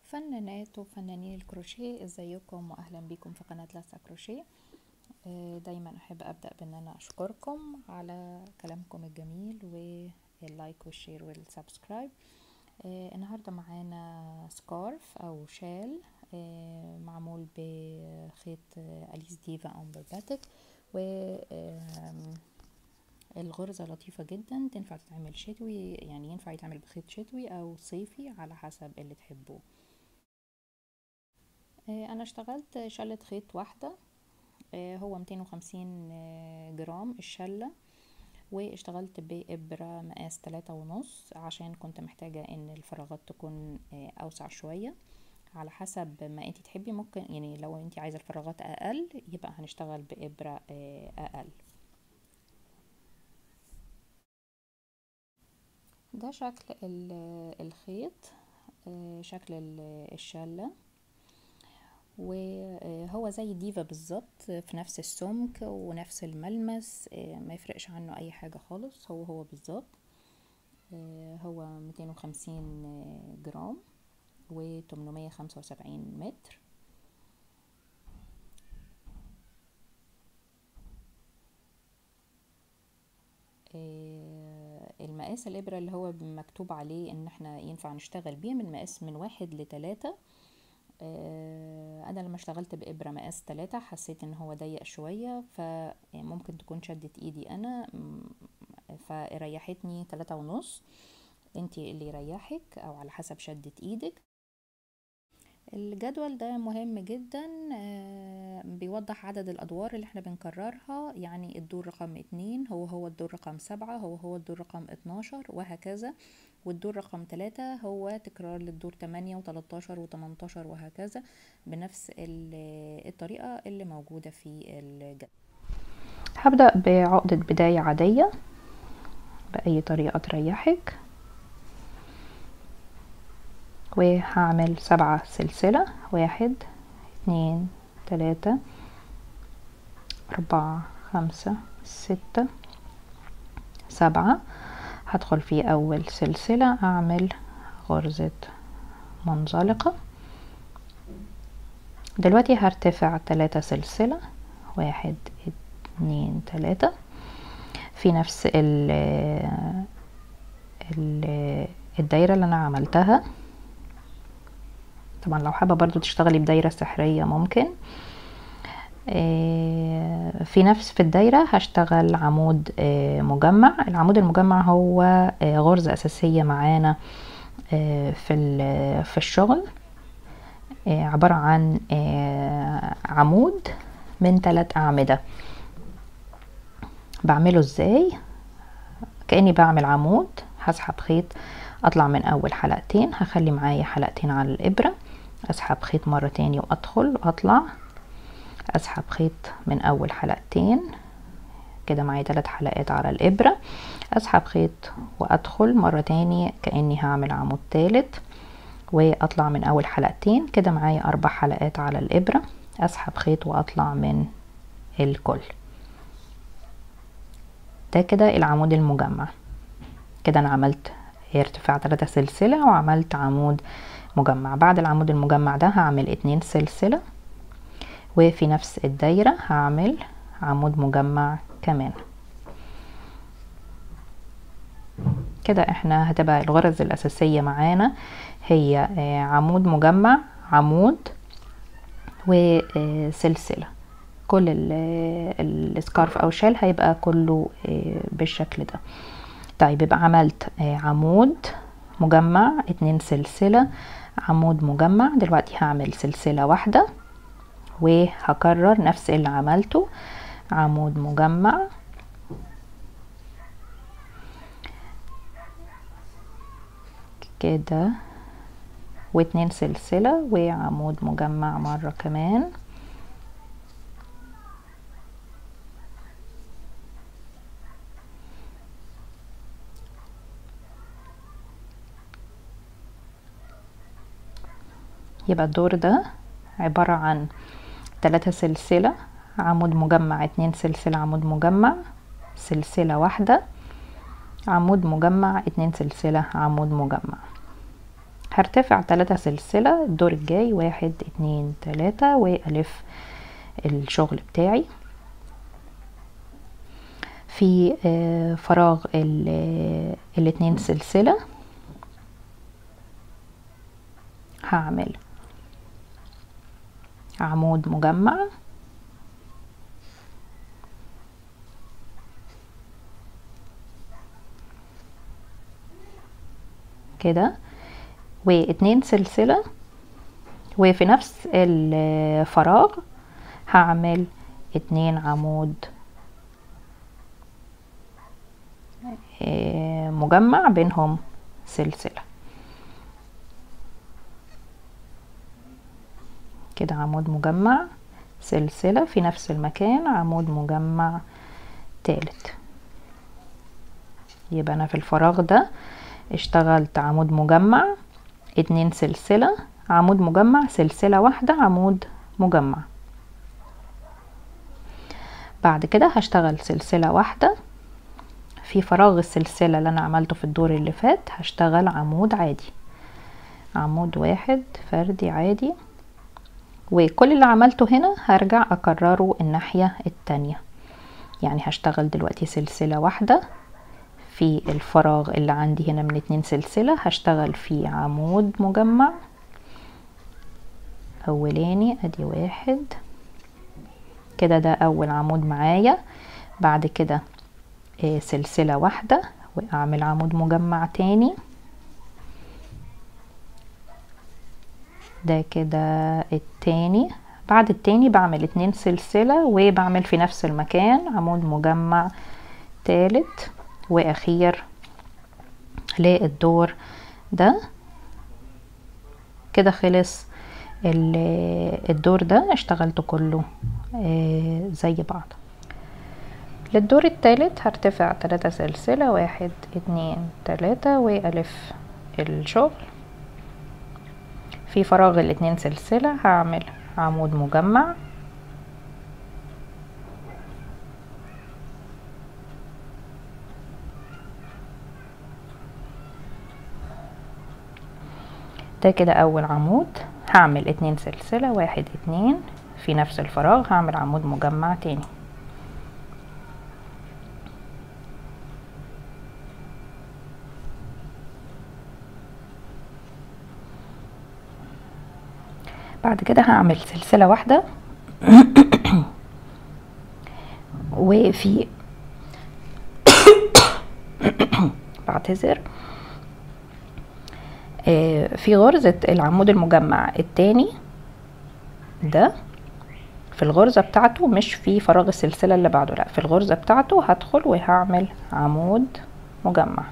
فنانات وفنانين الكروشيه ازيكم واهلا بكم في قناة لاسا كروشيه آه، دايما احب ابدا بان انا اشكركم على كلامكم الجميل واللايك والشير والسبسكرايب آه، النهارده معانا سكارف او شال آه، معمول بخيط اليس ديفا امبرباتيك و آم، الغرزة لطيفة جدا تنفع تتعمل شتوي يعني ينفع يتعمل بخيط شتوي او صيفي على حسب اللي تحبوه آه، انا اشتغلت شلة خيط واحدة آه، هو 250 جرام الشلة واشتغلت بإبرة مقاس تلاتة ونص عشان كنت محتاجة ان الفراغات تكون آه، اوسع شوية على حسب ما انتي تحبي ممكن يعني لو انتي عايزة الفراغات اقل يبقى هنشتغل بإبرة آه، اقل ده شكل ال- الخيط آه، شكل ال- الشلة وهو زي ديفا بالظبط في نفس السمك ونفس الملمس آه، ما يفرقش عنه اي حاجة خالص هو هو بالظبط آه، هو 250 جرام و 875 متر آه، المقاس الإبرة اللي هو مكتوب عليه إن احنا ينفع نشتغل بيه من مقاس من واحد لتلاتة آه، أنا لما اشتغلت بإبرة مقاس تلاتة حسيت إن هو ضيق شوية فممكن تكون شدت إيدي أنا م، فريحتني تلاتة ونص انتي اللي يريحك أو على حسب شدة إيدك الجدول ده مهم جدا آه، بيوضح عدد الأدوار اللي احنا بنكررها يعني الدور رقم اتنين هو هو الدور رقم سبعة هو هو الدور رقم اتناشر وهكذا والدور رقم تلاتة هو تكرار للدور تمانية وتلاتاشر وتمنتاشر وهكذا بنفس ال- الطريقة اللي موجودة في الجدول هبدأ بعقدة بداية عادية بأي طريقة تريحك وهعمل سبعة سلسلة واحد اتنين تلاتة أربعة خمسة ستة سبعة هدخل في أول سلسلة أعمل غرزة منزلقة دلوقتي هرتفع تلاتة سلسلة واحد اتنين تلاتة في نفس ال ال الدايرة اللي أنا عملتها طبعا لو حابة برضو تشتغلي بدايرة سحرية ممكن آه، في نفس في الدايرة هشتغل عمود آه، مجمع العمود المجمع هو آه، غرزة أساسية معانا آه، في ال- في الشغل آه، عبارة عن آه، عمود من ثلاث أعمدة بعمله ازاي كأني بعمل عمود هسحب خيط اطلع من اول حلقتين هخلي معايا حلقتين على الابرة اسحب خيط مرة تاني وادخل واطلع اسحب خيط من اول حلقتين كده معايا ثلاث حلقات على الابرة اسحب خيط وادخل مرة تاني كأني هعمل عمود تالت واطلع من اول حلقتين كده معايا اربع حلقات على الابرة اسحب خيط واطلع من الكل ده كده العمود المجمع كده انا عملت ارتفاع ثلاثة سلسلة وعملت عمود مجمع بعد العمود المجمع ده هعمل اتنين سلسلة وفي نفس الدايرة هعمل عمود مجمع كمان كده احنا هتبقى الغرز الأساسية معانا هي آه، عمود مجمع عمود وسلسلة كل ال- السكارف او شال هيبقى كله آه، بالشكل ده طيب يبقى عملت آه، عمود مجمع اتنين سلسلة عمود مجمع دلوقتي هعمل سلسلة واحدة وهكرر نفس اللي عملته عمود مجمع كده واتنين سلسلة وعمود مجمع مرة كمان يبقى الدور ده عبارة عن تلاتة سلسلة عمود مجمع اتنين سلسلة عمود مجمع سلسلة واحدة عمود مجمع اتنين سلسلة عمود مجمع هرتفع تلاتة سلسلة الدور الجاي واحد اتنين تلاتة والف الشغل بتاعي في آه، فراغ ال- الاتنين سلسلة هعمل عمود مجمع كده واتنين سلسلة وفي نفس الفراغ هعمل اتنين عمود آه، مجمع بينهم سلسلة كده عمود مجمع سلسلة في نفس المكان عمود مجمع تالت يبقى انا في الفراغ ده اشتغلت عمود مجمع اتنين سلسلة عمود مجمع سلسلة واحدة عمود مجمع بعد كده هشتغل سلسلة واحدة في فراغ السلسلة اللي انا عملته في الدور اللي فات هشتغل عمود عادي عمود واحد فردي عادي وكل اللي عملته هنا هرجع اكرره الناحية التانية يعني هشتغل دلوقتي سلسلة واحدة في الفراغ اللي عندي هنا من اتنين سلسلة هشتغل فيه عمود مجمع اولاني ادي واحد كده ده اول عمود معايا بعد كده آه، سلسلة واحدة واعمل عمود مجمع تاني ده كده التاني بعد التاني بعمل اتنين سلسلة وبعمل في نفس المكان عمود مجمع تالت واخير للدور ده كده خلص ال- الدور ده اشتغلته كله آه، زي بعض للدور التالت هرتفع تلاتة سلسلة واحد اتنين تلاتة والف الشغل في فراغ الاتنين سلسلة هعمل عمود مجمع ده كده اول عمود هعمل اتنين سلسلة واحد اتنين في نفس الفراغ هعمل عمود مجمع تاني بعد كده هعمل سلسلة واحدة وفي بعتذر آه، في غرزة العمود المجمع التاني ده في الغرزة بتاعته مش في فراغ السلسلة اللي بعده لا في الغرزة بتاعته هدخل وهعمل عمود مجمع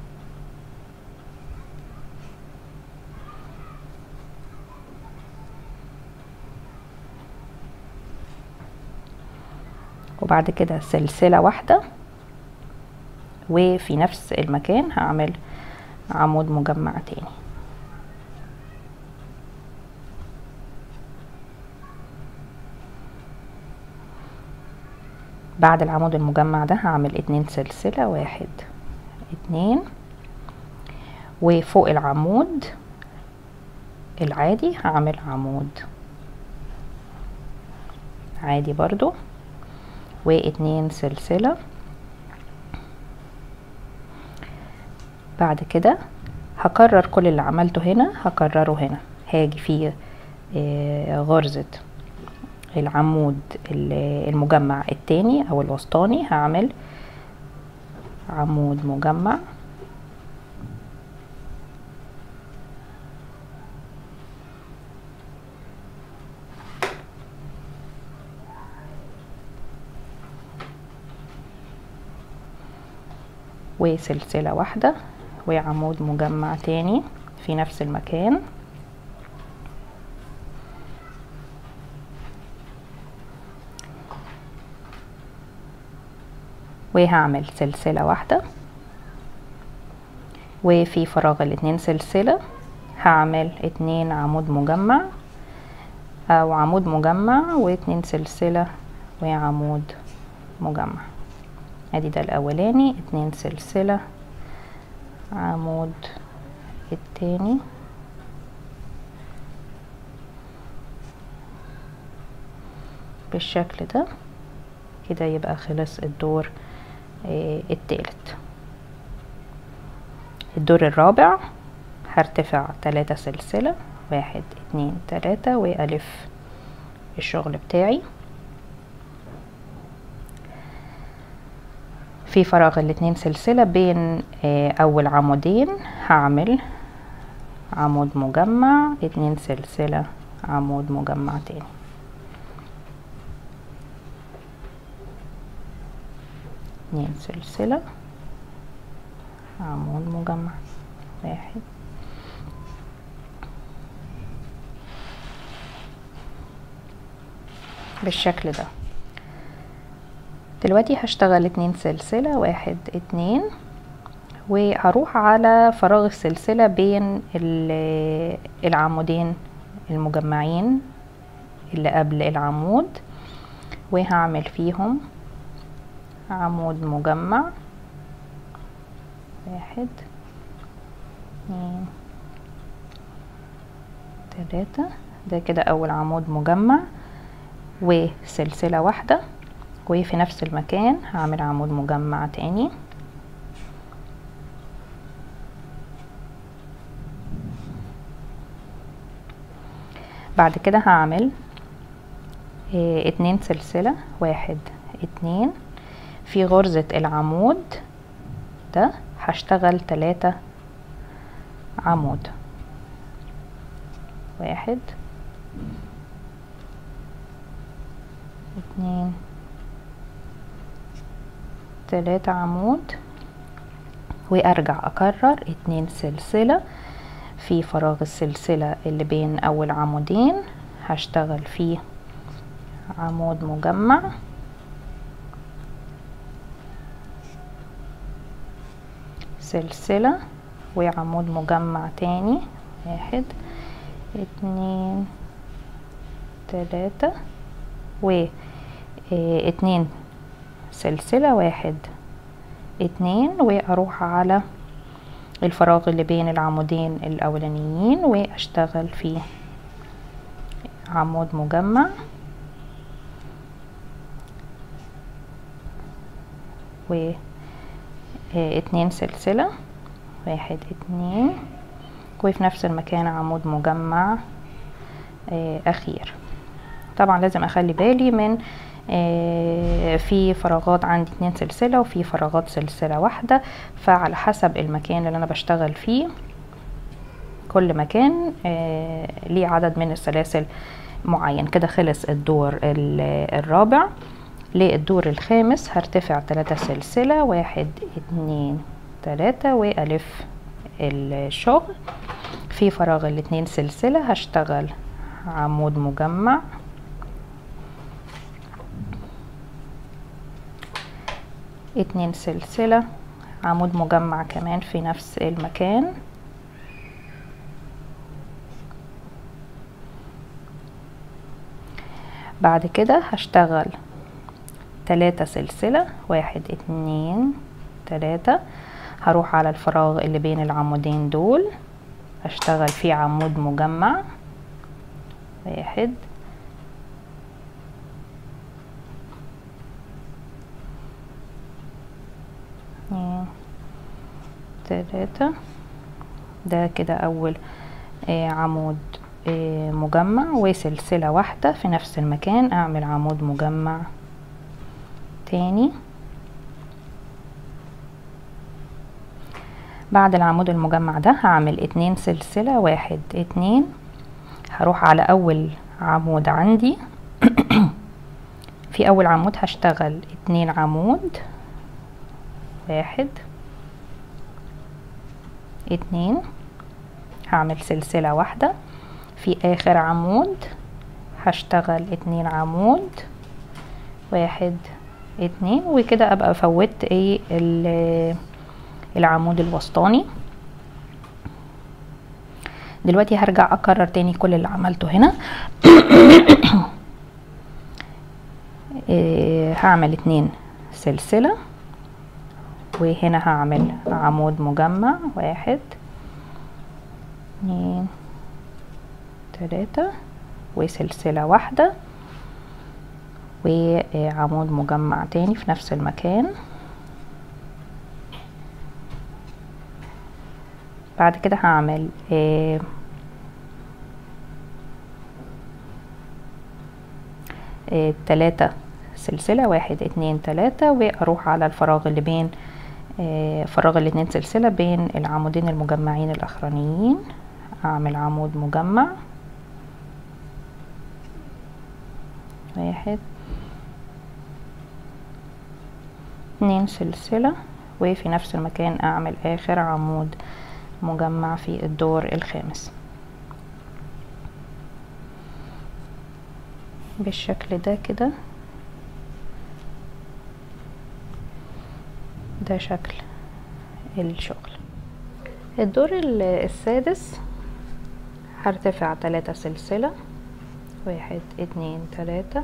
وبعد كده سلسلة واحدة وفي نفس المكان هعمل عمود مجمع تاني بعد العمود المجمع ده هعمل اتنين سلسلة واحد اتنين وفوق العمود العادي هعمل عمود عادي برضو واتنين سلسلة بعد كده هكرر كل اللي عملته هنا هكرره هنا هاجي في آه، غرزة العمود ال- المجمع التاني او الوسطاني هعمل عمود مجمع وسلسلة واحدة وعمود مجمع تاني في نفس المكان وهعمل سلسلة واحدة وفي فراغ الاتنين سلسلة هعمل اتنين عمود مجمع او عمود مجمع واتنين سلسلة وعمود مجمع ادي ده الاولاني اتنين سلسلة عمود التاني بالشكل ده كده يبقى خلص الدور آه التالت الدور الرابع هرتفع تلاتة سلسلة واحد اتنين تلاتة والف الشغل بتاعي في فراغ الاتنين سلسلة بين آه اول عمودين هعمل عمود مجمع اتنين سلسلة عمود مجمع تاني اتنين سلسلة عمود مجمع واحد بالشكل ده دلوقتي هشتغل اتنين سلسلة واحد اتنين وهروح على فراغ السلسلة بين العمودين المجمعين اللي قبل العمود وهعمل فيهم عمود مجمع واحد اتنين تلاتة ده كده اول عمود مجمع وسلسلة واحدة وفي نفس المكان هعمل عمود مجمع تاني بعد كده هعمل اه اتنين سلسلة واحد اتنين في غرزة العمود ده هشتغل تلاتة عمود واحد اتنين تلاتة عمود وارجع اكرر اتنين سلسلة في فراغ السلسلة اللي بين اول عمودين هشتغل فيه عمود مجمع سلسلة وعمود مجمع تاني واحد اتنين تلاتة و اتنين سلسلة واحد اتنين واروح على الفراغ اللي بين العمودين الاولانيين واشتغل فيه عمود مجمع و اتنين سلسلة واحد اتنين وفي نفس المكان عمود مجمع اخير طبعا لازم اخلي بالي من في فراغات عندي اتنين سلسلة وفي فراغات سلسلة واحدة فعلى حسب المكان اللي انا بشتغل فيه كل مكان ليه عدد من السلاسل معين كده خلص الدور الرابع للدور الخامس هرتفع تلاتة سلسلة واحد اتنين تلاتة والف الشغل في فراغ الاتنين سلسلة هشتغل عمود مجمع اتنين سلسلة عمود مجمع كمان في نفس المكان بعد كده هشتغل تلاتة سلسلة واحد اتنين تلاتة هروح على الفراغ اللي بين العمودين دول اشتغل فيه عمود مجمع واحد اتنين تلاتة ده كده اول آه عمود آه مجمع وسلسلة واحدة في نفس المكان اعمل عمود مجمع تاني بعد العمود المجمع ده هعمل اتنين سلسلة واحد اتنين هروح على اول عمود عندي في اول عمود هشتغل اتنين عمود واحد اتنين هعمل سلسلة واحدة في اخر عمود هشتغل اتنين عمود واحد اتنين وكده ابقى فوتت ايه العمود الوسطاني دلوقتي هرجع اكرر تاني كل اللي عملته هنا إيه هعمل اتنين سلسلة وهنا هعمل عمود مجمع واحد اتنين تلاتة وسلسلة واحدة وعمود مجمع تاني في نفس المكان بعد كده هعمل آه، آه، تلاتة سلسلة واحد اتنين تلاتة واروح على الفراغ اللي بين آه، فراغ الاتنين سلسلة بين العمودين المجمعين الاخرانيين اعمل عمود مجمع واحد اتنين سلسلة وفي نفس المكان اعمل اخر عمود مجمع في الدور الخامس بالشكل ده كده ده شكل الشغل الدور ال- السادس هرتفع تلاتة سلسلة واحد اتنين تلاتة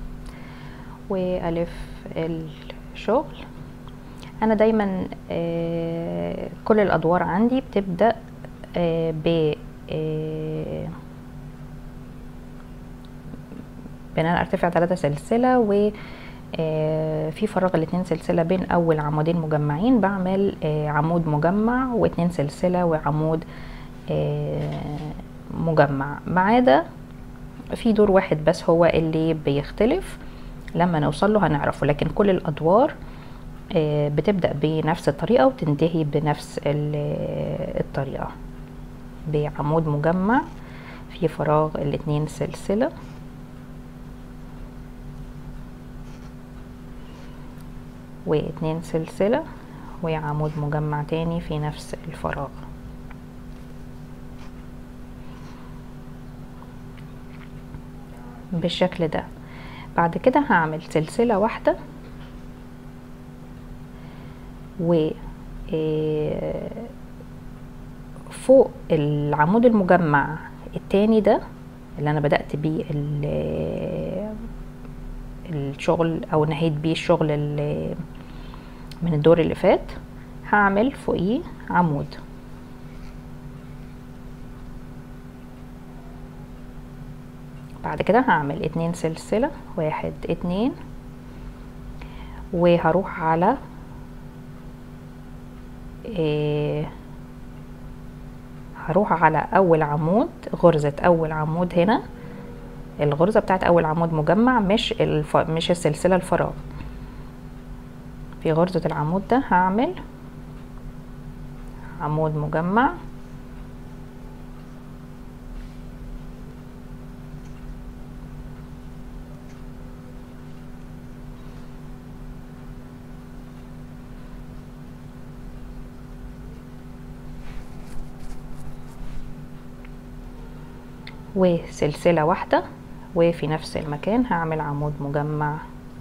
والف الشغل انا دايما آه، كل الادوار عندي بتبدا آه، ب آه، بان انا ارتفع ثلاثة سلسلة و آه، في فراغ الاتنين سلسلة بين اول عمودين مجمعين بعمل آه، عمود مجمع واتنين سلسلة وعمود آه، مجمع ما عدا في دور واحد بس هو اللي بيختلف لما نوصل له هنعرفه لكن كل الادوار آه، بتبدأ بنفس الطريقة وتنتهي بنفس ال- الطريقة بعمود مجمع في فراغ الاتنين سلسلة واتنين سلسلة وعمود مجمع تاني في نفس الفراغ بالشكل ده بعد كده هعمل سلسلة واحدة و آه، فوق العمود المجمع التاني ده اللي انا بدأت بيه ال- الشغل او نهيت بيه الشغل ال- من الدور اللي فات هعمل فوقيه عمود بعد كده هعمل اتنين سلسلة واحد اتنين وهروح على إيه هروح على اول عمود غرزة اول عمود هنا الغرزة بتاعت اول عمود مجمع مش الف... مش السلسلة الفراغ في غرزة العمود ده هعمل عمود مجمع وسلسلة واحدة وفي نفس المكان هعمل عمود مجمع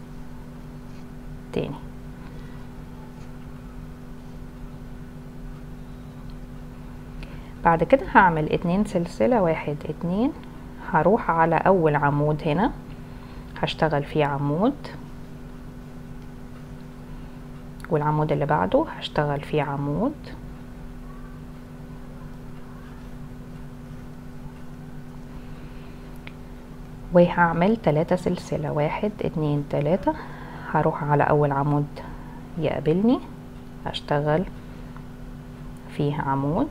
تاني بعد كده هعمل اتنين سلسلة واحد اتنين هروح على اول عمود هنا هشتغل فيه عمود والعمود اللي بعده هشتغل فيه عمود وهعمل تلاتة سلسلة واحد اتنين تلاتة هروح على اول عمود يقابلني هشتغل فيه عمود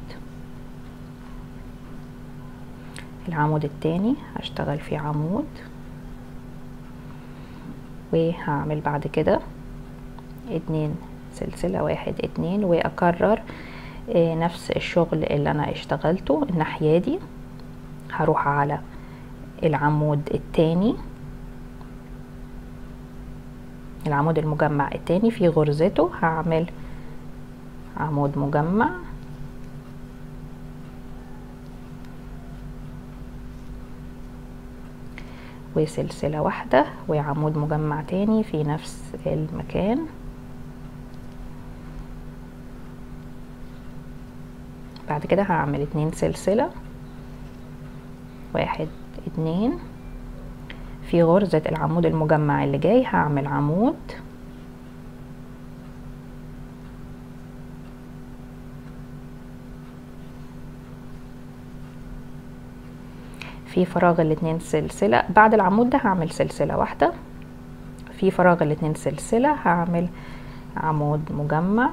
العمود التاني هشتغل فيه عمود وهعمل بعد كده اتنين سلسلة واحد اتنين واكرر آه، نفس الشغل اللي انا اشتغلته الناحية دي هروح على العمود التاني العمود المجمع التاني في غرزته هعمل عمود مجمع وسلسلة واحدة وعمود مجمع تاني في نفس المكان بعد كده هعمل اتنين سلسلة واحد اتنين في غرزة العمود المجمع اللي جاي هعمل عمود في فراغ الاتنين سلسلة بعد العمود ده هعمل سلسلة واحدة في فراغ الاتنين سلسلة هعمل عمود مجمع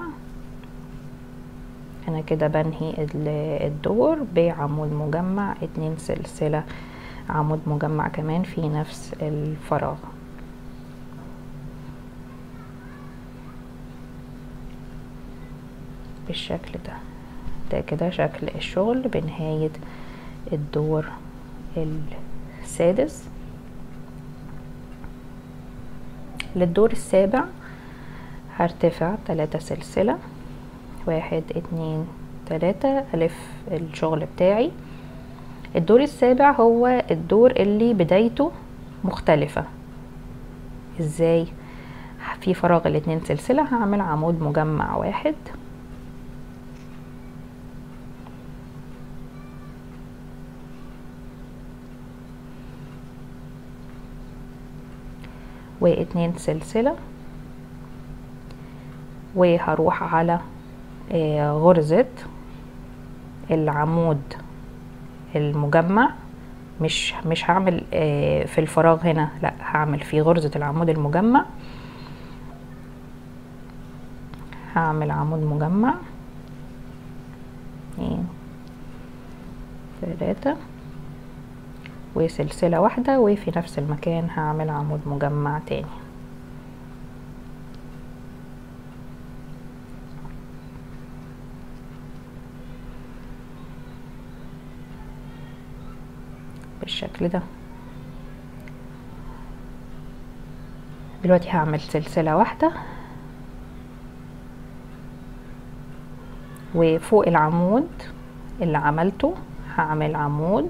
انا كده بنهي الدور بعمود مجمع اتنين سلسلة عمود مجمع كمان في نفس الفراغ بالشكل ده ده كده شكل الشغل بنهاية الدور السادس للدور السابع هرتفع تلاتة سلسلة واحد اتنين تلاتة ألف الشغل بتاعي الدور السابع هو الدور اللي بدايته مختلفة ازاي في فراغ الاتنين سلسلة هعمل عمود مجمع واحد واتنين سلسلة وهروح على غرزة العمود المجمع مش مش هعمل في الفراغ هنا لا هعمل في غرزة العمود المجمع هعمل عمود مجمع اتنين تلاتة وسلسلة واحدة وفي نفس المكان هعمل عمود مجمع تاني بالشكل ده دلوقتي هعمل سلسلة واحدة وفوق العمود اللي عملته هعمل عمود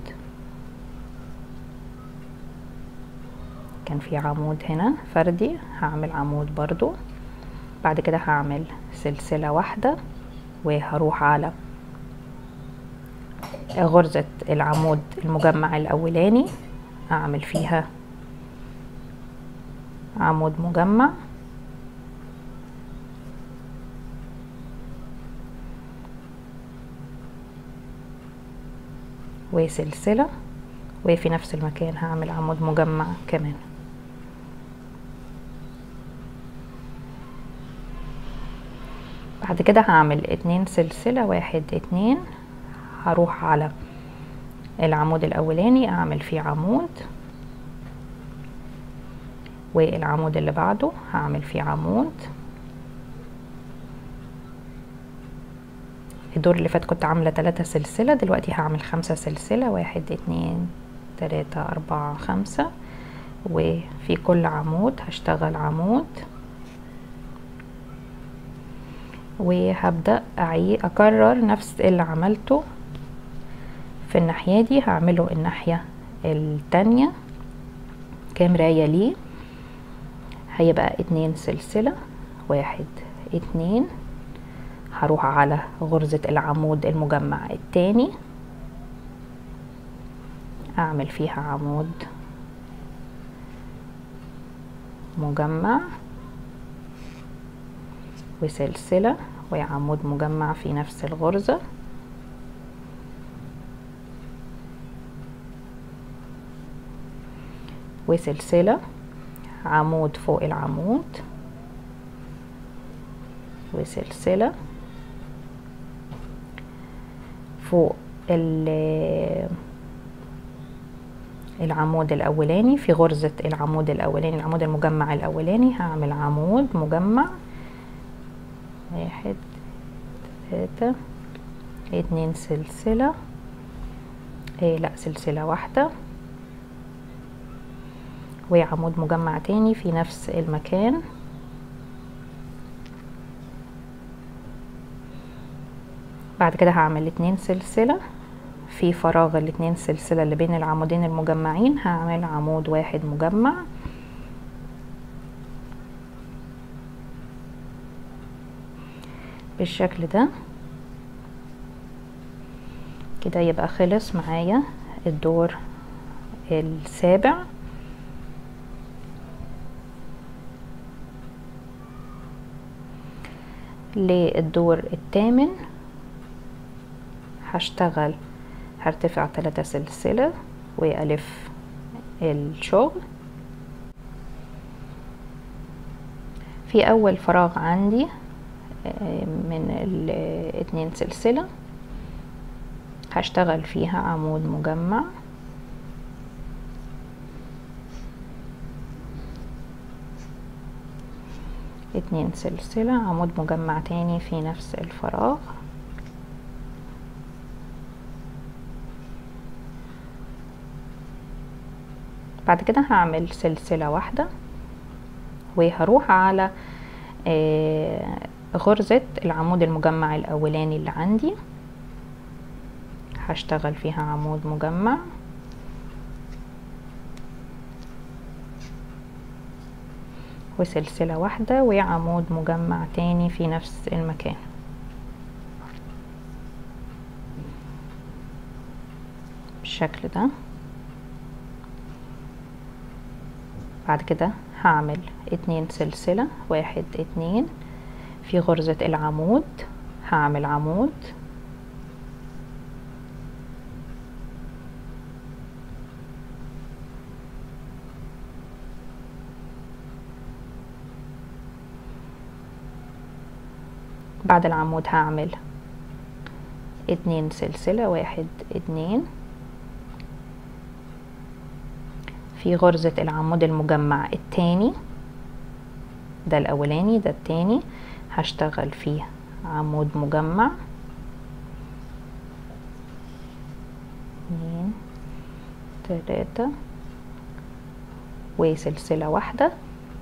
كان في عمود هنا فردي هعمل عمود برضو بعد كده هعمل سلسلة واحدة وهروح على غرزة العمود المجمع الأولاني أعمل فيها عمود مجمع وسلسلة وفي نفس المكان هعمل عمود مجمع كمان بعد كده هعمل اتنين سلسلة واحد اتنين هروح على العمود الاولاني اعمل فيه عمود والعمود اللي بعده هعمل فيه عمود الدور اللي فات كنت عاملة تلاتة سلسلة دلوقتي هعمل خمسة سلسلة واحد اتنين تلاتة اربعة خمسة وفي كل عمود هشتغل عمود وهبدأ أكرر نفس اللي عملته في الناحية دي هعمله الناحية التانية كمراية ليه هيبقى اتنين سلسلة واحد اتنين هروح على غرزة العمود المجمع التاني اعمل فيها عمود مجمع وسلسلة وعمود مجمع في نفس الغرزة وسلسلة عمود فوق العمود وسلسلة فوق العمود الاولاني في غرزة العمود الاولاني العمود المجمع الاولاني هعمل عمود مجمع واحد تلاتة اتنين سلسلة ايه لا سلسلة واحدة وعمود مجمع تاني في نفس المكان بعد كده هعمل اتنين سلسلة في فراغ الاتنين سلسلة اللي بين العمودين المجمعين هعمل عمود واحد مجمع بالشكل ده كده يبقى خلص معايا الدور السابع للدور الثامن هشتغل هرتفع ثلاثة سلسلة وألف الشغل في اول فراغ عندي آه، من الاتنين سلسلة هشتغل فيها عمود مجمع اتنين سلسلة عمود مجمع تاني في نفس الفراغ بعد كده هعمل سلسلة واحدة وهروح على آه، غرزة العمود المجمع الاولاني اللي عندي هشتغل فيها عمود مجمع وسلسلة واحدة وعمود مجمع تاني في نفس المكان بالشكل ده بعد كده هعمل اتنين سلسلة واحد اتنين في غرزة العمود هعمل عمود بعد العمود هعمل اتنين سلسلة واحد اتنين في غرزة العمود المجمع التاني ده الاولاني ده التاني هشتغل فيه عمود مجمع اتنين تلاتة وسلسلة واحدة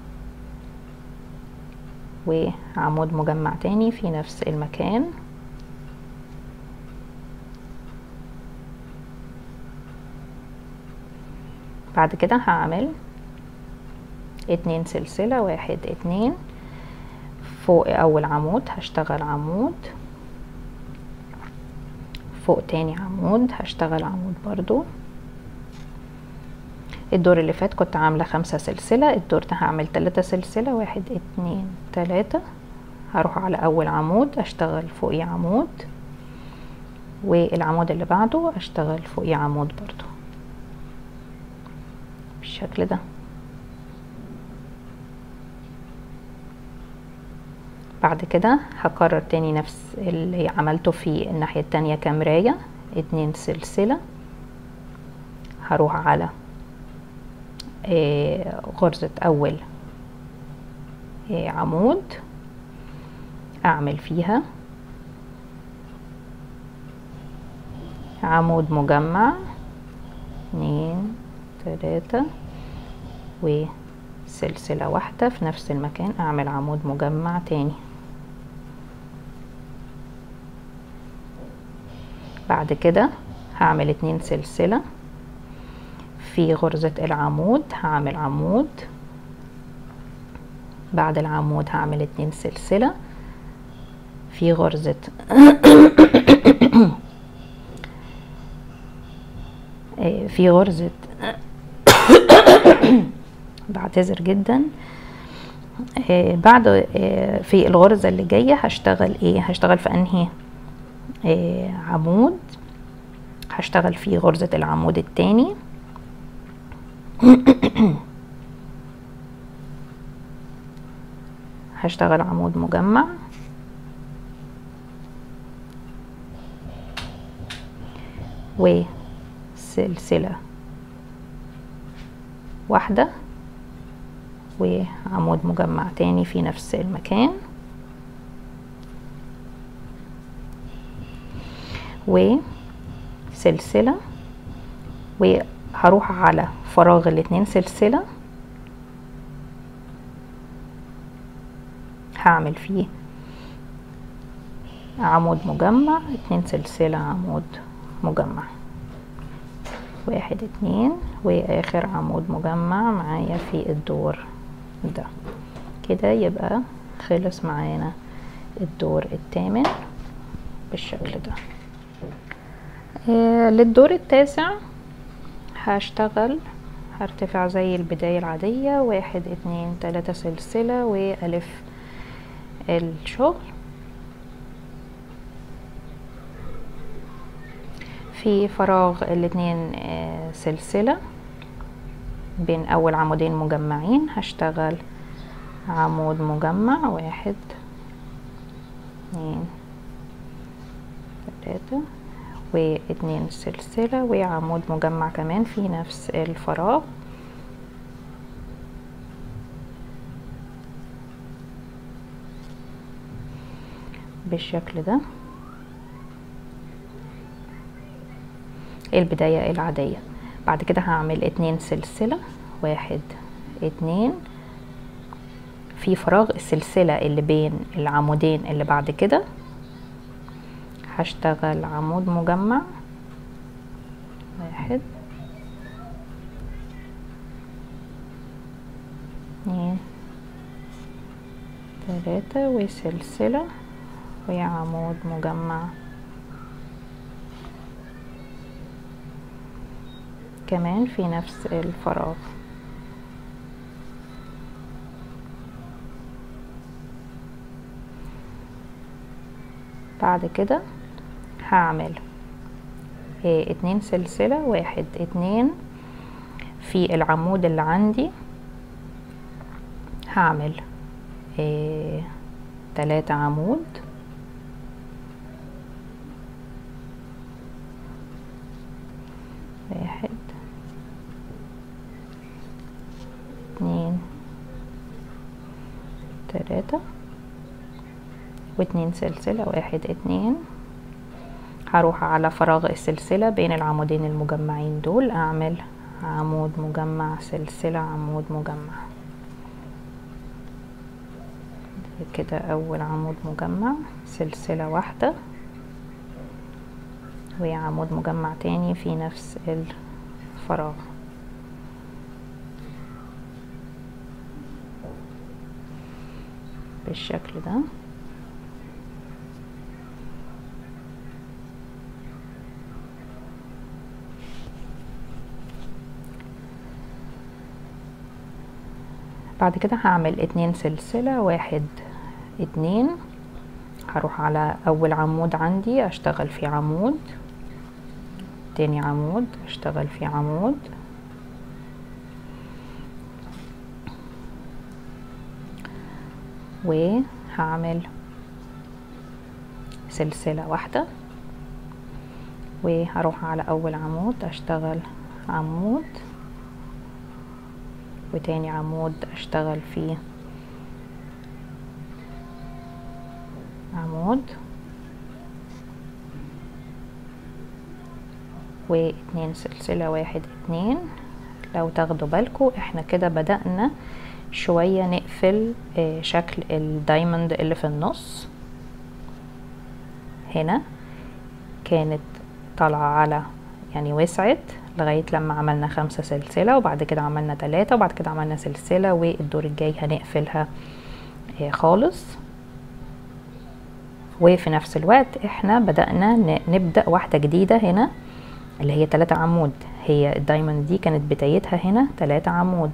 وعمود مجمع تاني في نفس المكان بعد كده هعمل اتنين سلسلة واحد اتنين فوق اول عمود هشتغل عمود فوق تاني عمود هشتغل عمود برضو الدور اللي فات كنت عاملة خمسة سلسلة الدور ده هعمل تلاتة سلسلة واحد اتنين تلاتة هروح على اول عمود اشتغل فوقيه عمود والعمود اللي بعده اشتغل فوقيه عمود برضو بالشكل ده بعد كده هكرر تاني نفس اللي عملته في الناحية التانية كمراية اتنين سلسلة هروح على آه، غرزة اول آه، عمود اعمل فيها عمود مجمع اتنين تلاتة وسلسلة واحدة في نفس المكان اعمل عمود مجمع تاني بعد كده هعمل اتنين سلسلة في غرزة العمود هعمل عمود بعد العمود هعمل اتنين سلسلة في غرزة في غرزة بعتذر جدا آه، بعد آه، في الغرزة اللي جاية هشتغل ايه هشتغل في انهي آه، عمود هشتغل في غرزة العمود التاني هشتغل عمود مجمع وسلسلة واحدة وعمود مجمع تاني في نفس المكان وسلسلة وهروح على فراغ الاتنين سلسلة هعمل فيه عمود مجمع اتنين سلسلة عمود مجمع واحد اتنين واخر عمود مجمع معايا في الدور ده كده يبقى خلص معانا الدور الثامن بالشكل ده آه للدور التاسع هشتغل هرتفع زي البداية العادية واحد اتنين تلاتة سلسلة والف الشغل في فراغ الاتنين آه، سلسلة بين اول عمودين مجمعين هشتغل عمود مجمع واحد اتنين تلاتة واتنين سلسلة وعمود مجمع كمان في نفس الفراغ بالشكل ده البداية العادية بعد كده هعمل اتنين سلسلة واحد اتنين في فراغ السلسلة اللي بين العمودين اللي بعد كده هشتغل عمود مجمع واحد اتنين تلاتة وسلسلة وعمود مجمع كمان في نفس الفراغ بعد كده هعمل اه اتنين سلسلة واحد اتنين في العمود اللي عندي هعمل اه تلاتة عمود واحد اتنين تلاتة واتنين سلسلة واحد اتنين هروح على فراغ السلسلة بين العمودين المجمعين دول اعمل عمود مجمع سلسلة عمود مجمع كده اول عمود مجمع سلسلة واحدة وعمود مجمع تاني في نفس الفراغ بالشكل ده بعد كده هعمل اتنين سلسلة واحد اتنين هروح على اول عمود عندي اشتغل في عمود تاني عمود اشتغل في عمود وهعمل سلسلة واحدة وهروح على اول عمود اشتغل عمود وتاني عمود اشتغل فيه عمود واتنين سلسلة واحد اتنين لو تاخدوا بالكم احنا كده بدأنا شوية نقفل اه شكل الدايموند اللي في النص هنا كانت طالعة على يعني وسعت لغاية لما عملنا خمسة سلسلة وبعد كده عملنا تلاتة وبعد كده عملنا سلسلة والدور الجاي هنقفلها اه خالص وفي نفس الوقت احنا بدأنا نبدأ واحدة جديدة هنا اللي هي تلاتة عمود هي الدايموند دي كانت بدايتها هنا تلاتة عمود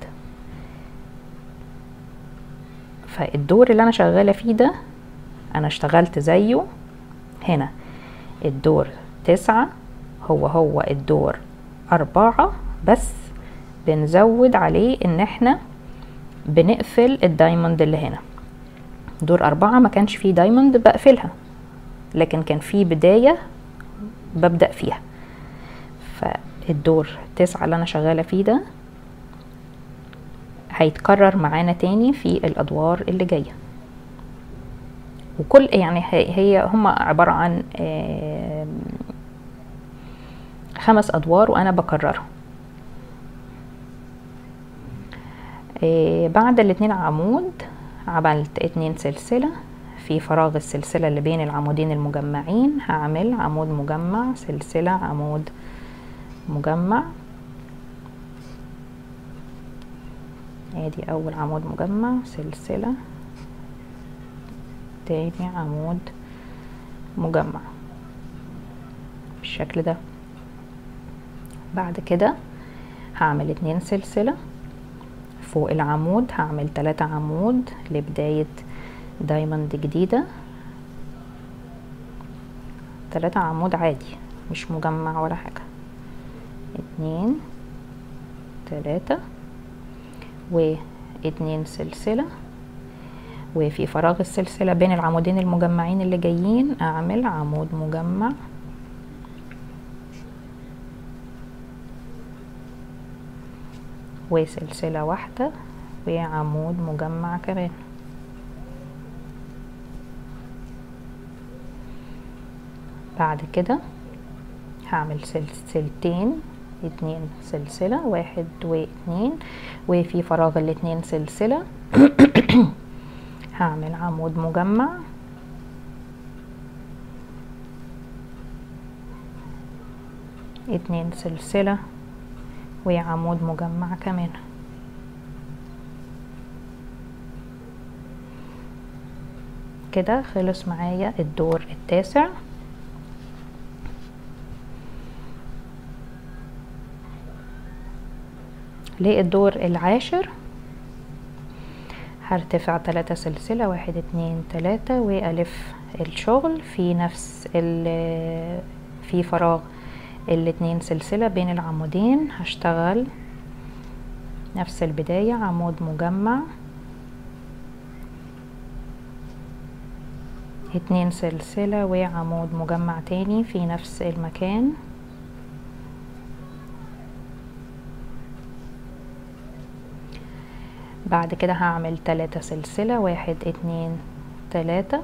فالدور اللي انا شغالة فيه ده انا اشتغلت زيه هنا الدور تسعة هو هو الدور أربعة بس بنزود عليه ان احنا بنقفل الدايموند اللي هنا دور أربعة ما كانش فيه دايموند بقفلها لكن كان فيه بداية ببدأ فيها فالدور تسعة اللي أنا شغالة فيه ده هيتكرر معانا تاني في الأدوار اللي جاية وكل يعني هي هما عبارة عن خمس أدوار وأنا بكررهم بعد الاتنين عمود عملت اتنين سلسلة في فراغ السلسلة اللي بين العمودين المجمعين هعمل عمود مجمع سلسلة عمود مجمع ادي اول عمود مجمع سلسلة تاني عمود مجمع بالشكل ده بعد كده هعمل اتنين سلسلة فوق العمود هعمل تلاتة عمود لبداية دايموند جديدة تلاتة عمود عادي مش مجمع ولا حاجة اتنين تلاتة واتنين سلسلة وفي فراغ السلسلة بين العمودين المجمعين اللي جايين اعمل عمود مجمع وسلسلة واحدة وعمود مجمع كمان بعد كده هعمل سلسلتين اتنين سلسلة واحد واتنين وفي فراغ الاتنين سلسلة هعمل عمود مجمع اتنين سلسلة وعمود مجمع كمان كده خلص معايا الدور التاسع للدور العاشر هرتفع تلاتة سلسلة واحد اتنين تلاتة والف الشغل في نفس في فراغ الاتنين سلسلة بين العمودين هشتغل نفس البداية عمود مجمع اتنين سلسلة وعمود مجمع تاني في نفس المكان بعد كده هعمل تلاتة سلسلة واحد اتنين تلاتة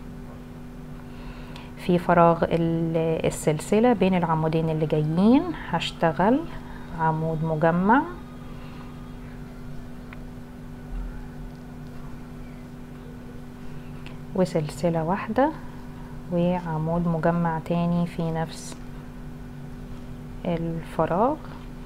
في فراغ السلسلة بين العمودين اللي جايين هشتغل عمود مجمع وسلسلة واحدة وعمود مجمع تاني في نفس الفراغ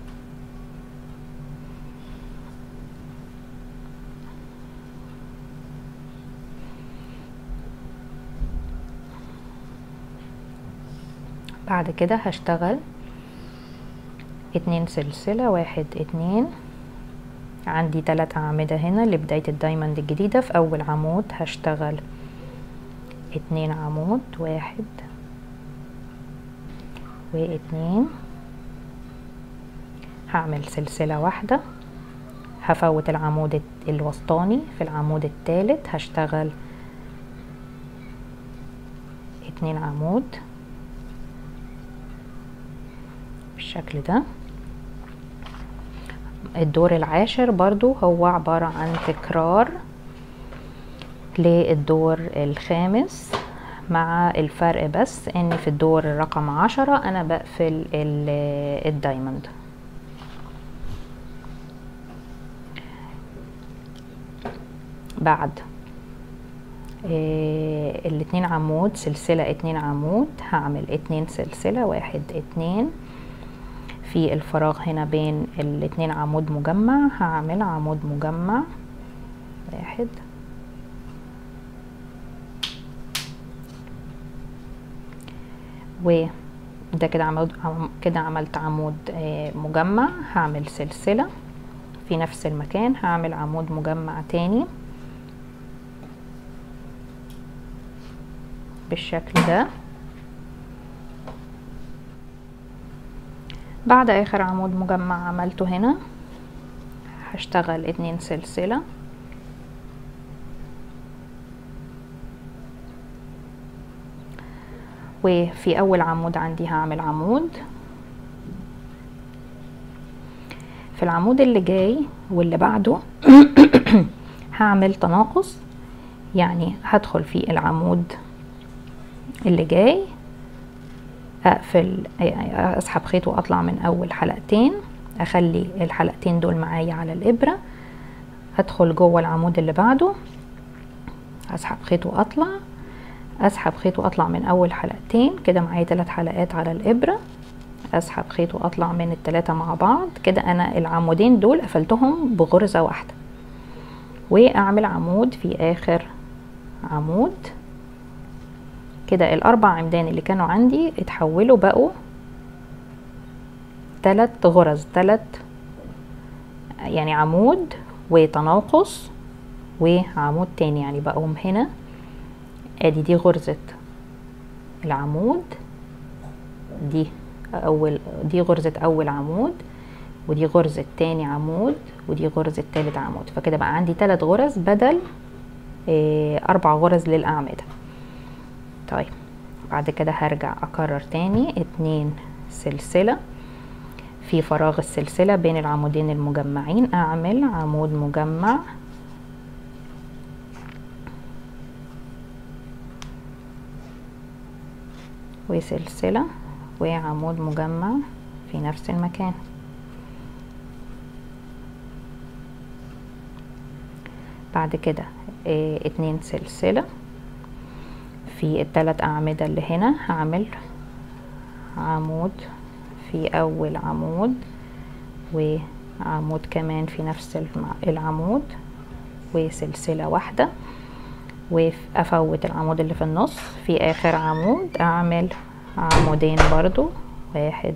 بعد كده هشتغل اتنين سلسلة واحد اتنين عندي تلات أعمدة هنا لبداية الدايموند الجديدة في أول عمود هشتغل اتنين عمود واحد واتنين هعمل سلسلة واحدة هفوت العمود الوسطاني في العمود التالت هشتغل اتنين عمود بالشكل ده الدور العاشر برضو هو عبارة عن تكرار للدور الخامس مع الفرق بس ان في الدور رقم عشرة انا بقفل الدايموند بعد إيه الاتنين عمود سلسلة اتنين عمود هعمل اتنين سلسلة واحد اتنين في الفراغ هنا بين الاتنين عمود مجمع هعمل عمود مجمع واحد وده كده عمود كده عملت عمود مجمع هعمل سلسلة في نفس المكان هعمل عمود مجمع تاني بالشكل ده بعد اخر عمود مجمع عملته هنا هشتغل اتنين سلسلة وفي اول عمود عندي هعمل عمود في العمود اللي جاي واللي بعده هعمل تناقص يعني هدخل في العمود اللي جاي اقفل اسحب خيط واطلع من اول حلقتين اخلي الحلقتين دول معايا على الابره ادخل جوه العمود اللي بعده اسحب خيط واطلع اسحب خيط واطلع من اول حلقتين كده معايا ثلاث حلقات على الابره اسحب خيط واطلع من الثلاثه مع بعض كده انا العمودين دول قفلتهم بغرزه واحده واعمل عمود في اخر عمود كده الاربع عمدان اللي كانوا عندي اتحولوا بقوا تلات غرز تلات يعني عمود وتناقص وعمود تاني يعني بقوا هنا ادي دي غرزة العمود دي اول دي غرزة اول عمود ودي غرزة تاني عمود ودي غرزة تالت عمود فكده بقى عندي تلات غرز بدل آه، اربع غرز للاعمدة طيب بعد كده هرجع اكرر تاني اتنين سلسلة في فراغ السلسلة بين العمودين المجمعين اعمل عمود مجمع وسلسلة وعمود مجمع في نفس المكان بعد كده اه اتنين سلسلة في التلات أعمدة اللي هنا هعمل عمود في أول عمود وعمود كمان في نفس العمود وسلسلة واحدة وافوت العمود اللي في النص في اخر عمود اعمل عمودين برضو واحد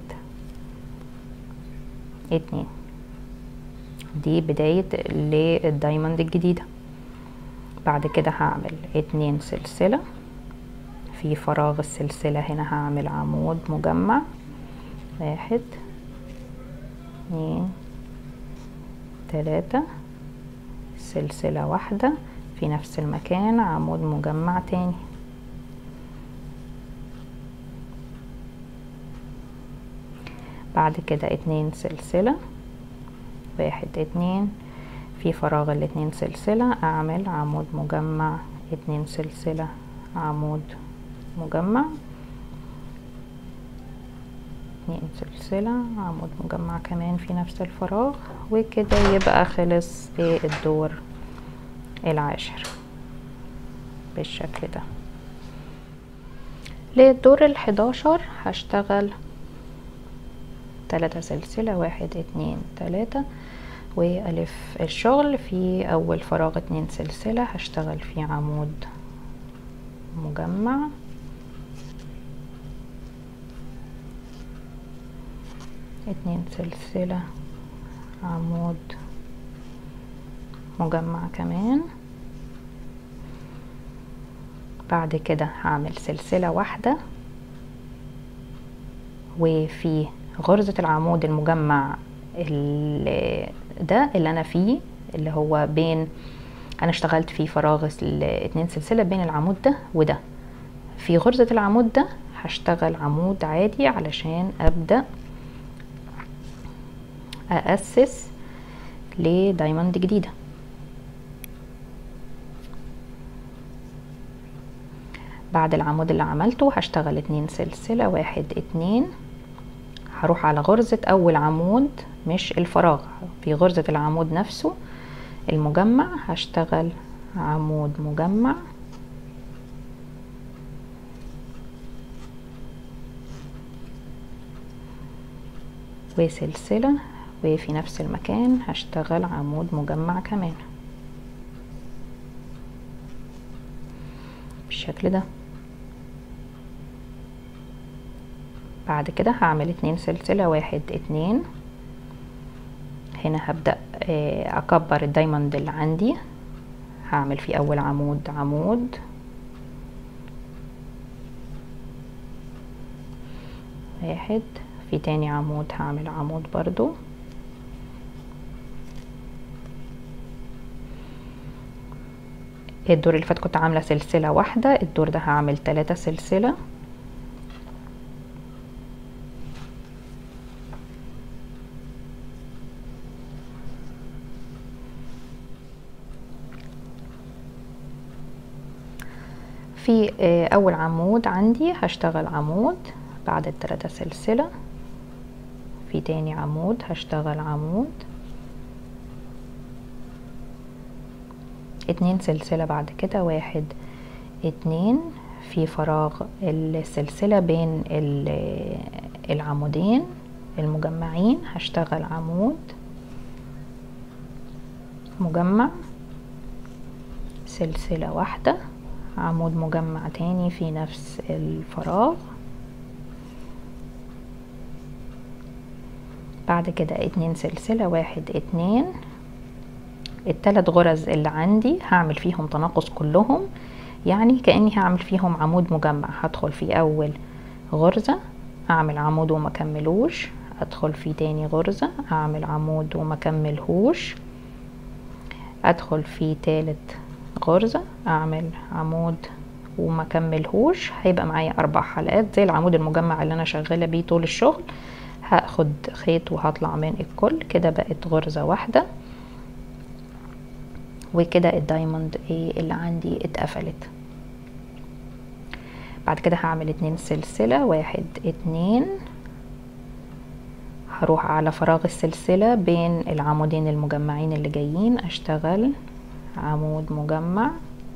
اتنين دي بداية للدايموند الجديدة بعد كده هعمل اتنين سلسلة في فراغ السلسلة هنا هعمل عمود مجمع واحد اتنين تلاتة سلسلة واحدة في نفس المكان عمود مجمع تاني بعد كده اتنين سلسلة واحد اتنين في فراغ الاتنين سلسلة اعمل عمود مجمع اتنين سلسلة عمود مجمع اتنين سلسلة عمود مجمع كمان في نفس الفراغ وكده يبقى خلص الدور العاشر بالشكل ده للدور الحداشر هشتغل تلاتة سلسلة واحد اتنين تلاتة والف الشغل في اول فراغ اتنين سلسلة هشتغل في عمود مجمع اتنين سلسلة عمود مجمع كمان بعد كده هعمل سلسلة واحدة وفي غرزة العمود المجمع ده اللي انا فيه اللي هو بين انا اشتغلت في فراغ اتنين سلسلة بين العمود ده وده في غرزة العمود ده هشتغل عمود عادي علشان ابدأ أأسس لدايموند جديدة بعد العمود اللي عملته هشتغل اتنين سلسلة واحد اتنين هروح على غرزة اول عمود مش الفراغ في غرزة العمود نفسه المجمع هشتغل عمود مجمع وسلسلة وفي نفس المكان هشتغل عمود مجمع كمان بالشكل ده بعد كده هعمل اتنين سلسلة واحد اتنين هنا هبدأ اكبر الدايموند اللي عندي هعمل في اول عمود عمود واحد في تاني عمود هعمل عمود برضو الدور اللي فات كنت عاملة سلسلة واحدة الدور ده هعمل تلاتة سلسلة في اول عمود عندي هشتغل عمود بعد التلاتة سلسلة في تاني عمود هشتغل عمود اتنين سلسلة بعد كده واحد اتنين في فراغ السلسلة بين العمودين المجمعين هشتغل عمود مجمع سلسلة واحدة عمود مجمع تاني في نفس الفراغ بعد كده اتنين سلسلة واحد اتنين التلات غرز اللي عندي هعمل فيهم تناقص كلهم يعني كأني هعمل فيهم عمود مجمع هدخل في أول غرزة أعمل عمود وما كملوش أدخل في تاني غرزة أعمل عمود وما كملهوش أدخل في تالت غرزة اعمل عمود وما كملهوش هيبقى معايا اربع حلقات زي العمود المجمع اللي انا شغالة بيه طول الشغل هاخد خيط وهطلع من الكل كده بقت غرزة واحدة وكده الدايموند ايه اللي عندي اتقفلت بعد كده هعمل اتنين سلسلة واحد اتنين هروح على فراغ السلسلة بين العمودين المجمعين اللي جايين اشتغل عمود مجمع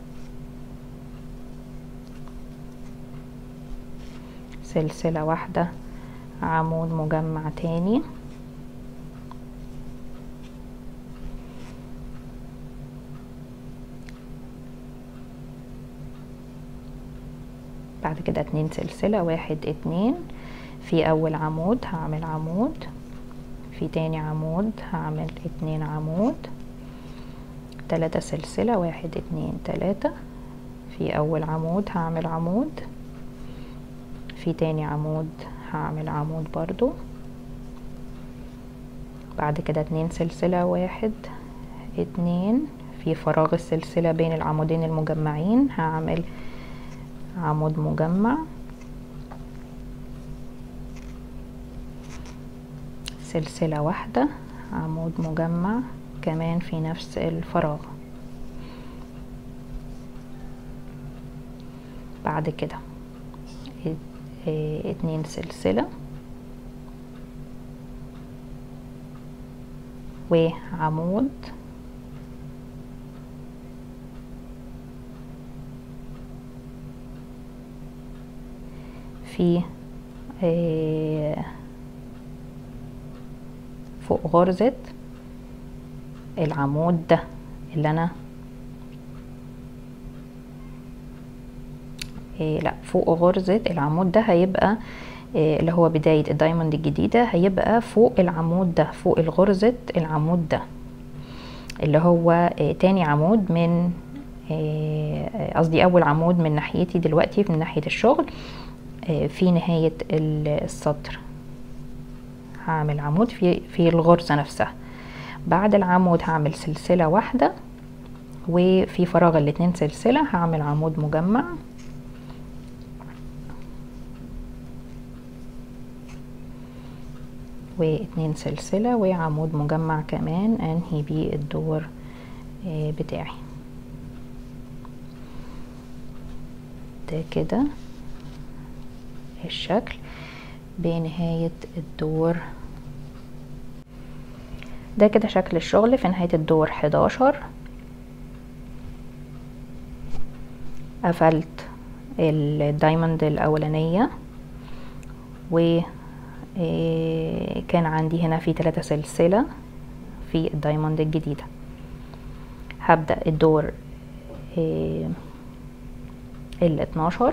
سلسلة واحدة عمود مجمع تاني بعد كده اتنين سلسلة واحد اتنين في اول عمود هعمل عمود في تاني عمود هعمل اتنين عمود تلاتة سلسلة واحد اتنين تلاتة في اول عمود هعمل عمود في تاني عمود هعمل عمود برضو بعد كده اتنين سلسلة واحد اتنين في فراغ السلسلة بين العمودين المجمعين هعمل عمود مجمع سلسلة واحدة عمود مجمع كمان في نفس الفراغ بعد كده اتنين سلسلة وعمود في فوق غرزة العمود ده اللي انا لا فوق غرزة العمود ده هيبقى اللي هو بداية الدايموند الجديدة هيبقى فوق العمود ده فوق الغرزة العمود ده اللي هو تاني عمود من قصدي اول عمود من ناحيتي دلوقتي من ناحية الشغل في نهاية السطر هعمل عمود في في الغرزة نفسها بعد العمود هعمل سلسلة واحدة وفي فراغ الاتنين سلسلة هعمل عمود مجمع واتنين سلسلة وعمود مجمع كمان انهي بيه الدور بتاعي ده كده الشكل بنهاية الدور ده كده شكل الشغل في نهاية الدور حداشر قفلت الدايموند الأولانية و كان عندي هنا في ثلاثة سلسلة في الدايموند الجديدة هبدأ الدور ال 12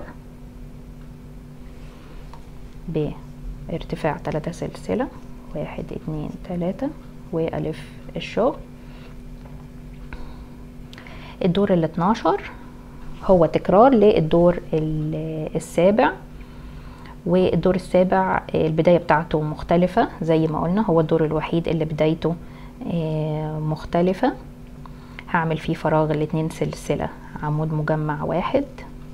بارتفاع ثلاثة سلسلة واحد اتنين تلاتة والف الشغل الدور ال 12 هو تكرار للدور السابع والدور السابع البداية بتاعته مختلفة زي ما قلنا هو الدور الوحيد اللي بدايته مختلفة هعمل فيه فراغ الاتنين سلسلة عمود مجمع واحد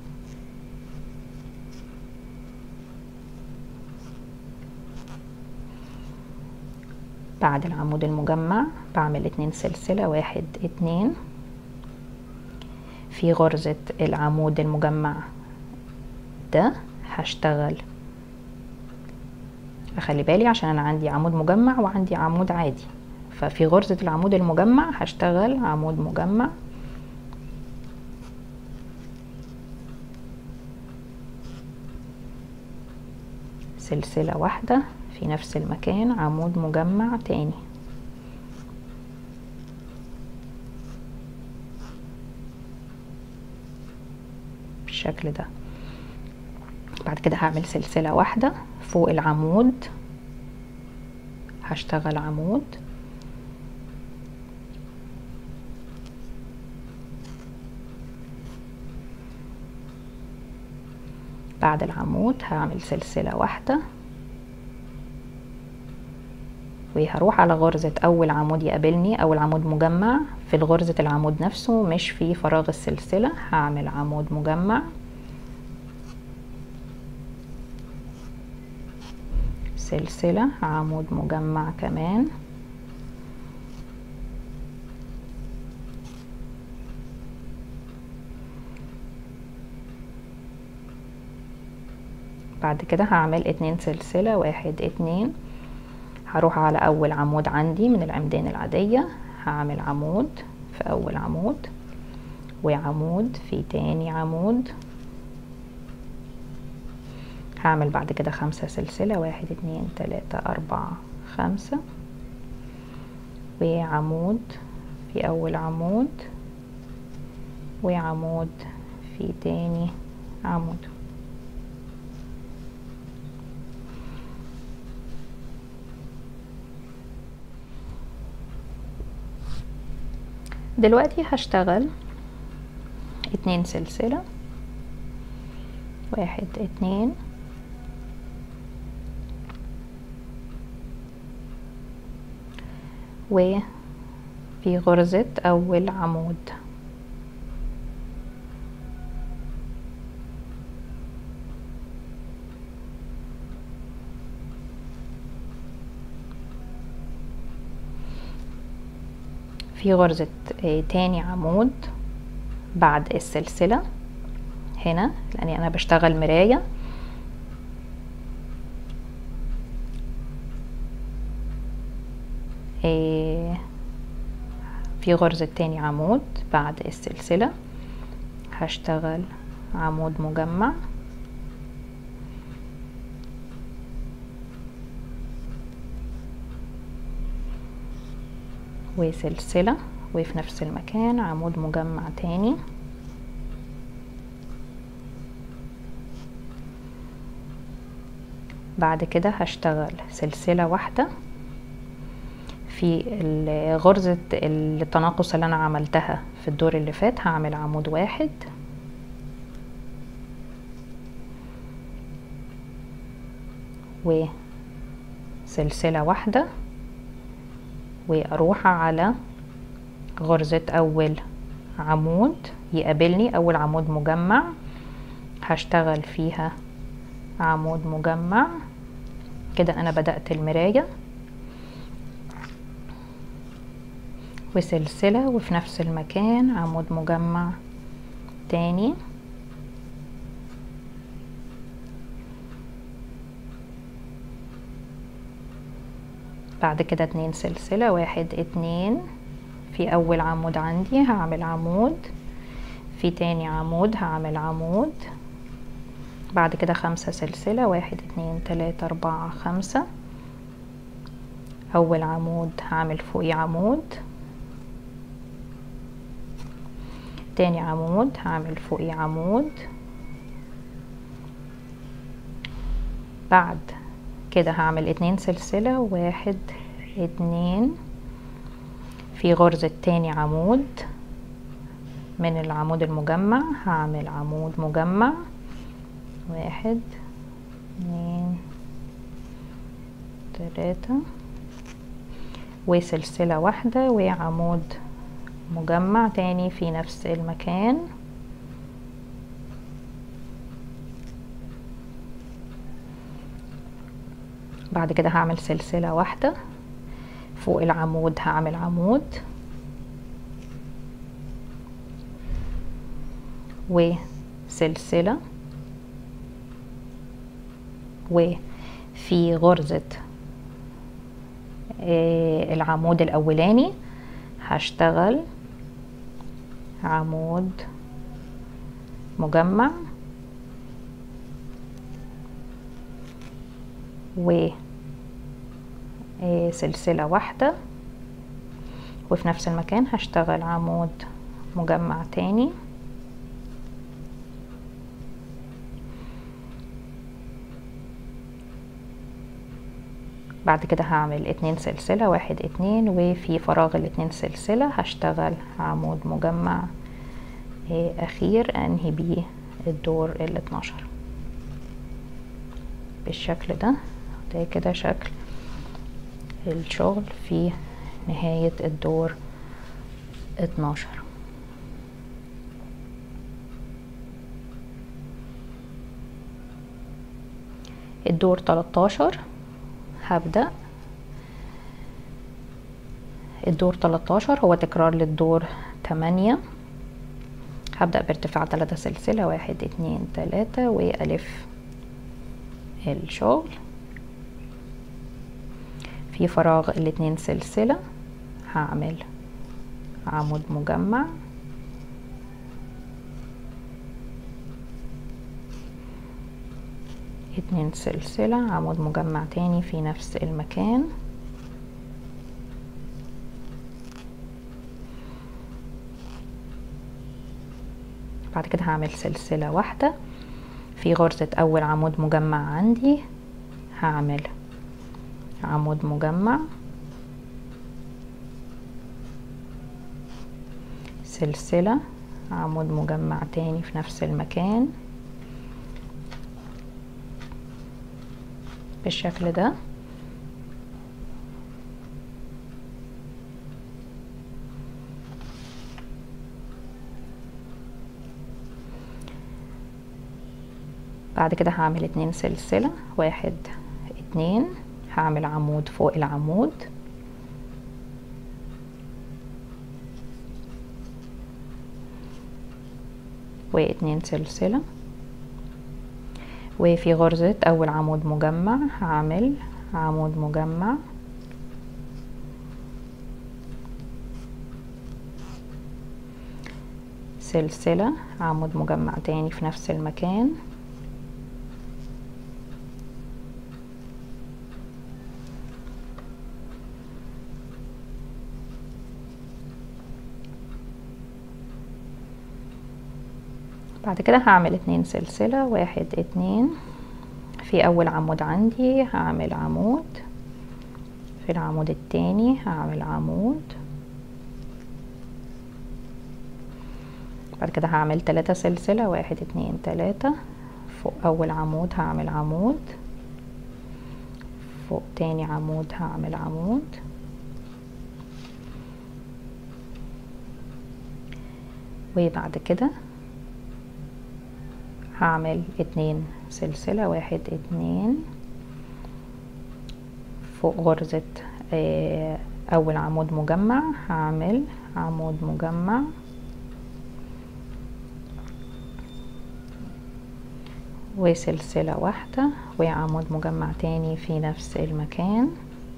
بعد العمود المجمع بعمل اتنين سلسلة واحد اتنين في غرزة العمود المجمع ده هشتغل اخلي بالي عشان انا عندي عمود مجمع وعندي عمود عادي ففي غرزة العمود المجمع هشتغل عمود مجمع سلسلة واحدة في نفس المكان عمود مجمع تاني بالشكل ده بعد كده هعمل سلسلة واحدة فوق العمود هشتغل عمود بعد العمود هعمل سلسلة واحدة وهروح على غرزة أول عمود يقابلني أول عمود مجمع في غرزة العمود نفسه مش في فراغ السلسلة هعمل عمود مجمع سلسلة عمود مجمع كمان بعد كده هعمل اتنين سلسلة واحد اتنين هروح على اول عمود عندي من العمدان العادية هعمل عمود في اول عمود وعمود في تاني عمود هعمل بعد كده خمسة سلسلة واحد اتنين تلاتة اربعة خمسة وعمود في اول عمود وعمود في تاني عمود دلوقتي هشتغل اتنين سلسلة واحد اتنين وفي غرزة أول عمود في غرزة تاني عمود بعد السلسلة هنا لأني أنا بشتغل مراية في غرزة تاني عمود بعد السلسلة هشتغل عمود مجمع وسلسلة وفي نفس المكان عمود مجمع تاني بعد كده هشتغل سلسلة واحدة في غرزة التناقص اللي انا عملتها في الدور اللي فات هعمل عمود واحد وسلسلة واحدة واروح على غرزة اول عمود يقابلني اول عمود مجمع هشتغل فيها عمود مجمع كده انا بدأت المراية وسلسلة وفي نفس المكان عمود مجمع تاني بعد كده اتنين سلسلة واحد اتنين في اول عمود عندي هعمل عمود في تاني عمود هعمل عمود بعد كده خمسة سلسلة واحد اتنين تلاتة اربعة خمسة اول عمود هعمل فوقيه عمود تاني عمود هعمل فوقيه عمود بعد كده هعمل اتنين سلسلة واحد اتنين في غرزة تاني عمود من العمود المجمع هعمل عمود مجمع واحد اتنين تلاتة وسلسلة واحدة وعمود مجمع تاني في نفس المكان بعد كده هعمل سلسلة واحدة فوق العمود هعمل عمود وسلسلة وفي غرزة العمود الأولاني هشتغل عمود مجمع وسلسلة واحدة وفي نفس المكان هشتغل عمود مجمع تاني بعد كده هعمل اتنين سلسلة واحد اتنين وفي فراغ الاتنين سلسلة هشتغل عمود مجمع اخير انهي بيه الدور الاتناشر بالشكل ده ده كده شكل الشغل في نهاية الدور اتناشر الدور تلاتاشر هبدأ الدور تلاتاشر هو تكرار للدور تمانية هبدأ بارتفاع تلاتة سلسلة واحد اتنين تلاتة وألف الشغل في فراغ الاتنين سلسلة هعمل عمود مجمع اتنين سلسلة عمود مجمع تاني في نفس المكان بعد كده هعمل سلسلة واحدة في غرزة أول عمود مجمع عندي هعمل عمود مجمع سلسلة عمود مجمع تاني في نفس المكان بالشكل ده بعد كده هعمل اتنين سلسلة واحد اتنين هعمل عمود فوق العمود واتنين سلسلة وفي غرزة أول عمود مجمع هعمل عمود مجمع سلسلة عمود مجمع تاني في نفس المكان بعد كده هعمل اتنين سلسلة واحد اتنين في اول عمود عندي هعمل عمود في العمود التاني هعمل عمود بعد كده هعمل تلاتة سلسلة واحد اتنين تلاتة فوق اول عمود هعمل عمود فوق تاني عمود هعمل عمود وبعد كده هعمل اتنين سلسلة واحد اتنين فوق غرزة اه اول عمود مجمع هعمل عمود مجمع وسلسلة واحدة وعمود مجمع تاني في نفس المكان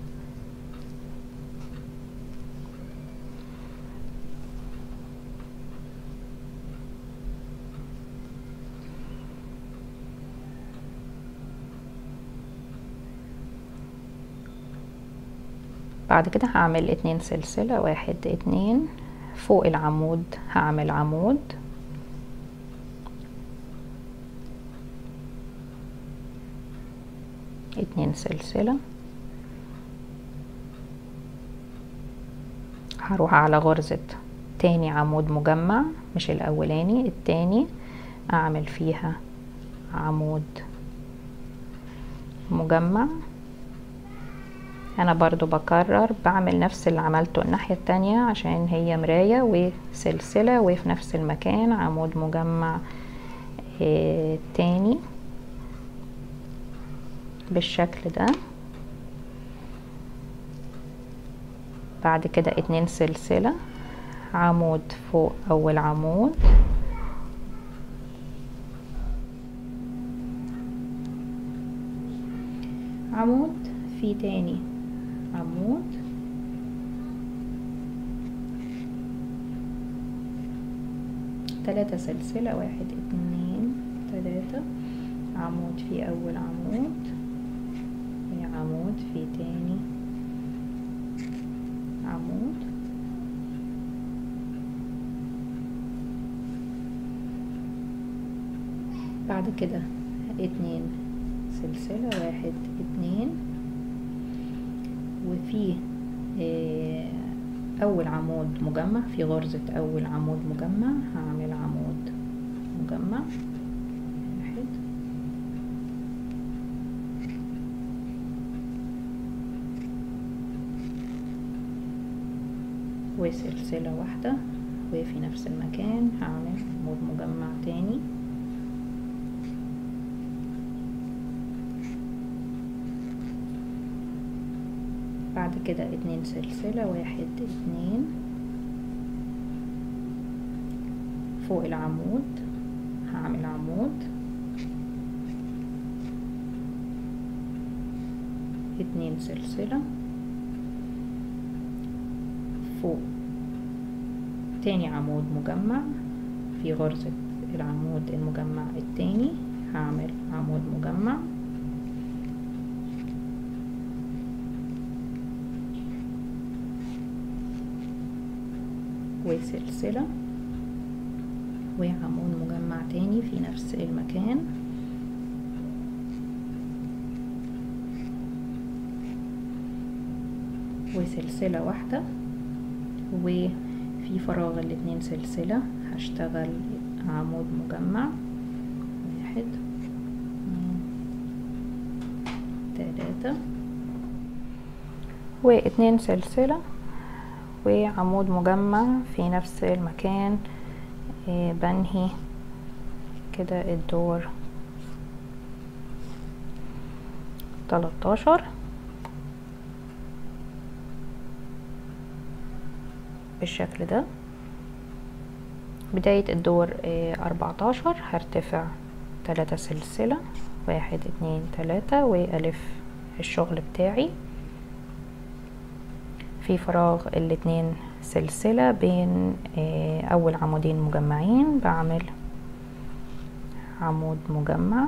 بعد كده هعمل اتنين سلسلة واحد اتنين فوق العمود هعمل عمود اتنين سلسلة هروح على غرزة تاني عمود مجمع مش الاولاني التاني اعمل فيها عمود مجمع انا برضو بكرر بعمل نفس اللي عملته الناحية التانية عشان هي مراية وسلسلة وفي نفس المكان عمود مجمع اه تاني بالشكل ده بعد كده اتنين سلسلة عمود فوق اول عمود عمود في تاني عمود تلاتة سلسلة واحد اتنين تلاتة عمود في اول عمود عمود في تاني عمود بعد كده اتنين سلسلة واحد اتنين وفي اه اول عمود مجمع في غرزة اول عمود مجمع هعمل عمود مجمع واحد وسلسلة واحدة وفي نفس المكان هعمل عمود مجمع تاني بعد كده اتنين سلسلة واحد اتنين فوق العمود هعمل عمود اتنين سلسلة فوق تاني عمود مجمع في غرزة العمود المجمع التاني هعمل عمود مجمع وسلسلة وعمود مجمع تاني في نفس المكان وسلسلة واحدة وفي فراغ الاتنين سلسلة هشتغل عمود مجمع واحد تلاتة واتنين سلسلة وعمود مجمع في نفس المكان بنهي كده الدور تلاتاشر بالشكل ده بداية الدور أربعتاشر هرتفع تلاتة سلسلة واحد اتنين تلاتة وألف الشغل بتاعي في فراغ الاتنين سلسلة بين أول عمودين مجمعين بعمل عمود مجمع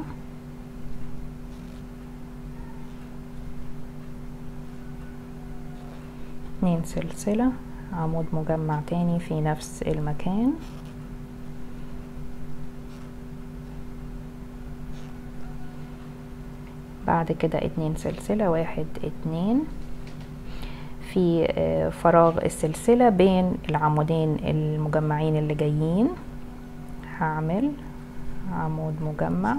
اتنين سلسلة عمود مجمع تاني في نفس المكان بعد كده اتنين سلسلة واحد اتنين في فراغ السلسلة بين العمودين المجمعين اللي جايين هعمل عمود مجمع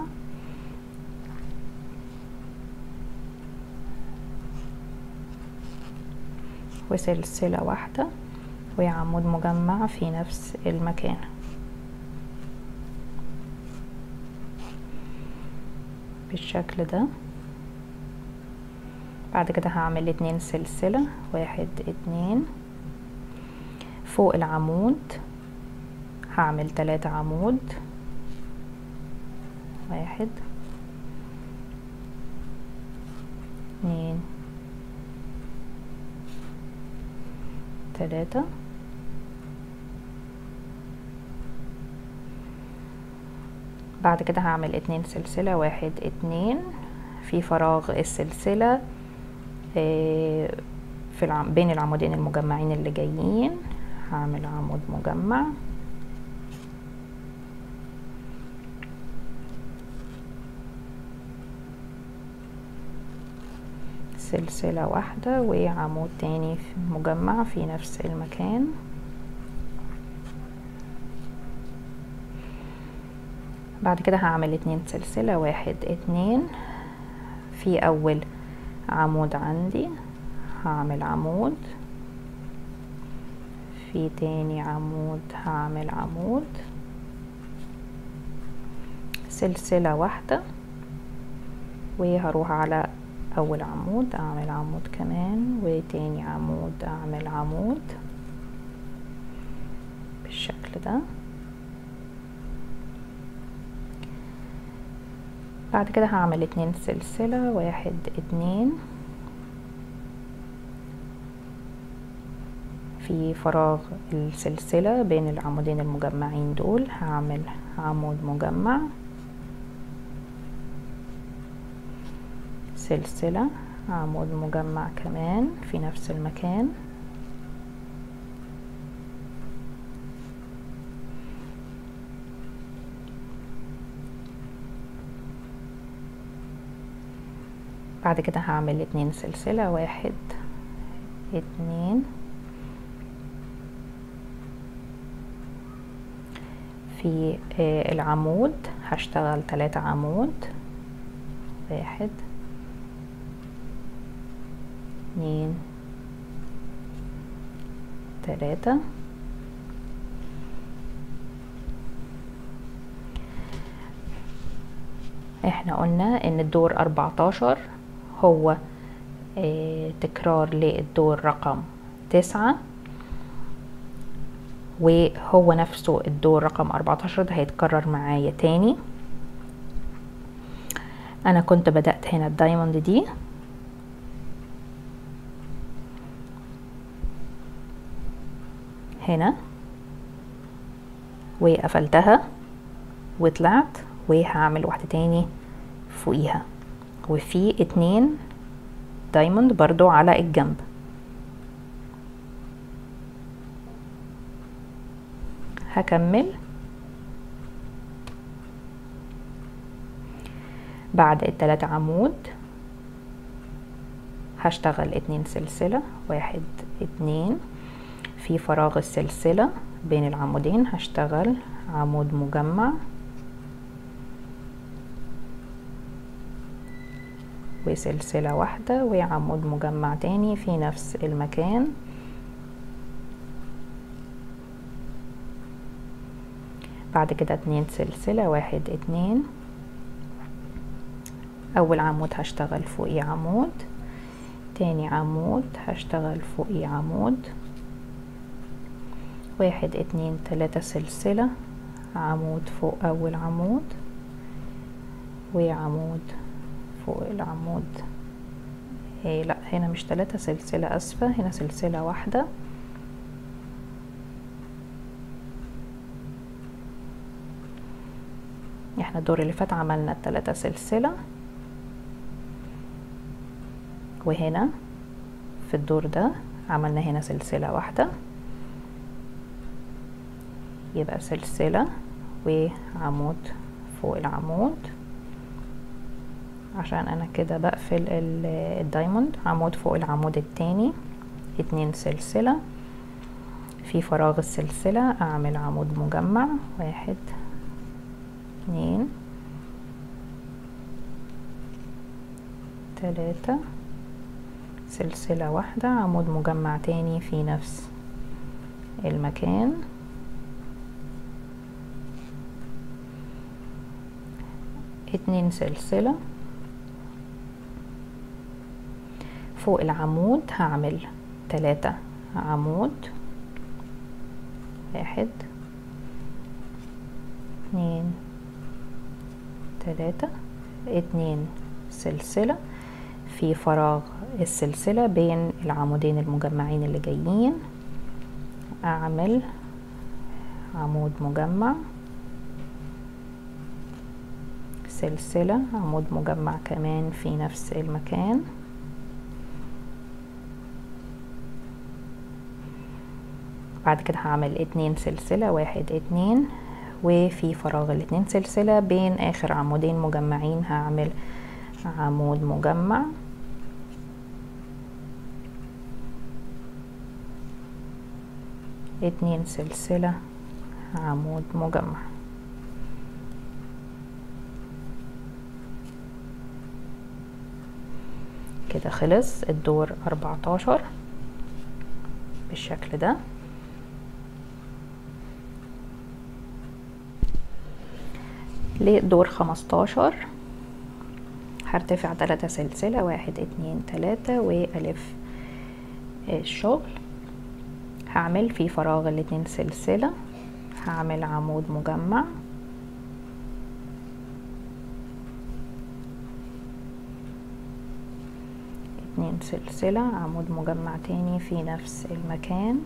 وسلسلة واحدة وعمود مجمع في نفس المكان بالشكل ده بعد كده هعمل اتنين سلسلة واحد اتنين فوق العمود هعمل تلاتة عمود واحد اتنين تلاتة بعد كده هعمل اتنين سلسلة واحد اتنين في فراغ السلسلة في العم بين العمودين المجمعين اللي جايين هعمل عمود مجمع سلسلة واحدة وعمود تاني مجمع في نفس المكان بعد كده هعمل اتنين سلسلة واحد اتنين في اول عمود عندي هعمل عمود في تاني عمود هعمل عمود سلسلة واحدة وهروح على اول عمود اعمل عمود كمان وتاني عمود اعمل عمود بالشكل ده بعد كده هعمل اتنين سلسلة واحد اتنين في فراغ السلسلة بين العمودين المجمعين دول هعمل عمود مجمع سلسلة عمود مجمع كمان في نفس المكان بعد كده هعمل اتنين سلسلة واحد اتنين في العمود هشتغل تلاتة عمود واحد اتنين تلاتة احنا قلنا ان الدور اربعتاشر هو اه تكرار للدور رقم تسعة وهو نفسه الدور رقم اربعتاشر ده هيتكرر معايا تاني انا كنت بدأت هنا الدايموند دي هنا وقفلتها وطلعت وهعمل واحدة تاني فوقيها وفي اتنين دايموند برضو على الجنب هكمل بعد التلاتة عمود هشتغل اتنين سلسلة واحد اتنين في فراغ السلسلة بين العمودين هشتغل عمود مجمع وسلسلة واحدة وعمود مجمع تاني في نفس المكان بعد كده اتنين سلسلة واحد اتنين اول عمود هشتغل فوقيه عمود تاني عمود هشتغل فوقيه عمود واحد اتنين تلاتة سلسلة عمود فوق اول عمود وعمود فوق العمود إيه لا هنا مش تلاتة سلسلة اسفة هنا سلسلة واحدة احنا الدور اللي فات عملنا التلاتة سلسلة وهنا في الدور ده عملنا هنا سلسلة واحدة يبقى سلسلة وعمود فوق العمود عشان انا كده بقفل الدايموند عمود فوق العمود التاني اتنين سلسلة في فراغ السلسلة اعمل عمود مجمع واحد اتنين تلاتة سلسلة واحدة عمود مجمع تاني في نفس المكان اتنين سلسلة فوق العمود هعمل تلاتة عمود واحد اتنين تلاتة اتنين سلسلة في فراغ السلسلة بين العمودين المجمعين اللي جايين اعمل عمود مجمع سلسلة عمود مجمع كمان في نفس المكان بعد كده هعمل اتنين سلسلة واحد اتنين وفي فراغ الاتنين سلسلة بين اخر عمودين مجمعين هعمل عمود مجمع اتنين سلسلة عمود مجمع كده خلص الدور اربعتاشر بالشكل ده لدور خمستاشر هرتفع تلاتة سلسلة واحد اتنين تلاتة والف الشغل هعمل في فراغ الاتنين سلسلة هعمل عمود مجمع اتنين سلسلة عمود مجمع تاني في نفس المكان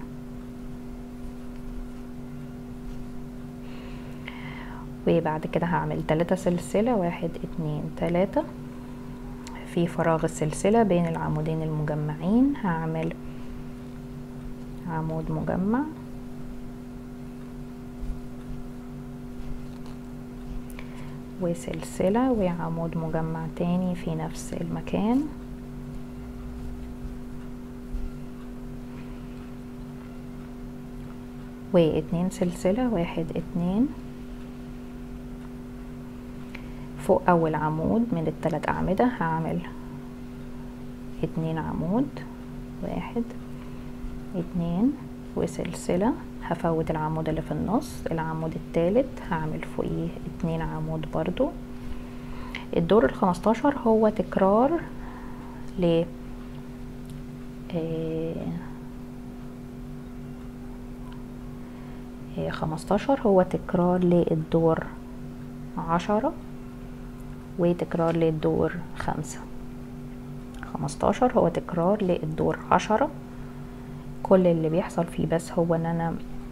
وبعد كده هعمل تلاتة سلسلة واحد اتنين تلاتة في فراغ السلسلة بين العمودين المجمعين هعمل عمود مجمع وسلسلة وعمود مجمع تاني في نفس المكان واتنين سلسلة واحد اتنين فوق اول عمود من التلات اعمدة هعمل اتنين عمود واحد اتنين وسلسلة هفوت العمود اللي في النص العمود التالت هعمل فوقيه اتنين عمود برضو الدور الخمستاشر هو تكرار ل خمستاشر هو تكرار للدور عشرة وتكرار للدور خمسة خمستاشر هو تكرار للدور عشرة كل اللي بيحصل فيه بس هو ان انا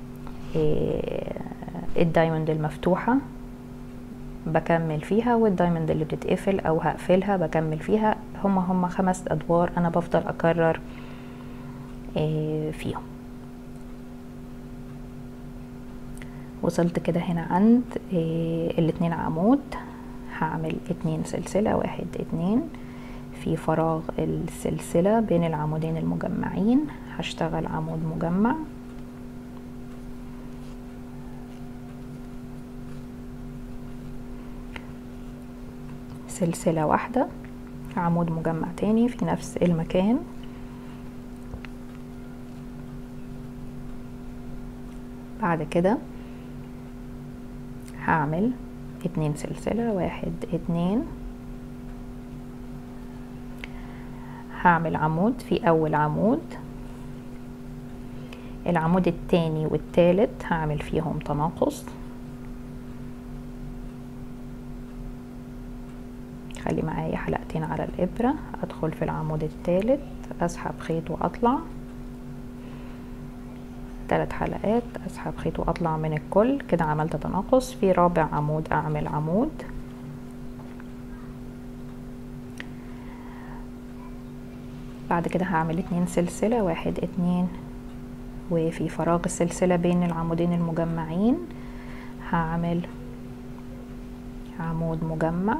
الدايموند المفتوحة بكمل فيها والدايموند اللي بتتقفل او هقفلها بكمل فيها هما هما خمس ادوار انا بفضل اكرر فيهم وصلت كده هنا عند الاتنين عمود هعمل اتنين سلسلة واحد اتنين في فراغ السلسلة بين العمودين المجمعين هشتغل عمود مجمع سلسلة واحدة عمود مجمع تاني في نفس المكان بعد كده هعمل اتنين سلسلة واحد اتنين هعمل عمود في اول عمود العمود التاني والتالت هعمل فيهم تناقص خلي معايا حلقتين على الابرة ادخل في العمود التالت اسحب خيط واطلع ثلاث حلقات اسحب خيط واطلع من الكل كده عملت تناقص في رابع عمود اعمل عمود بعد كده هعمل اتنين سلسلة واحد اتنين وفي فراغ السلسلة بين العمودين المجمعين هعمل عمود مجمع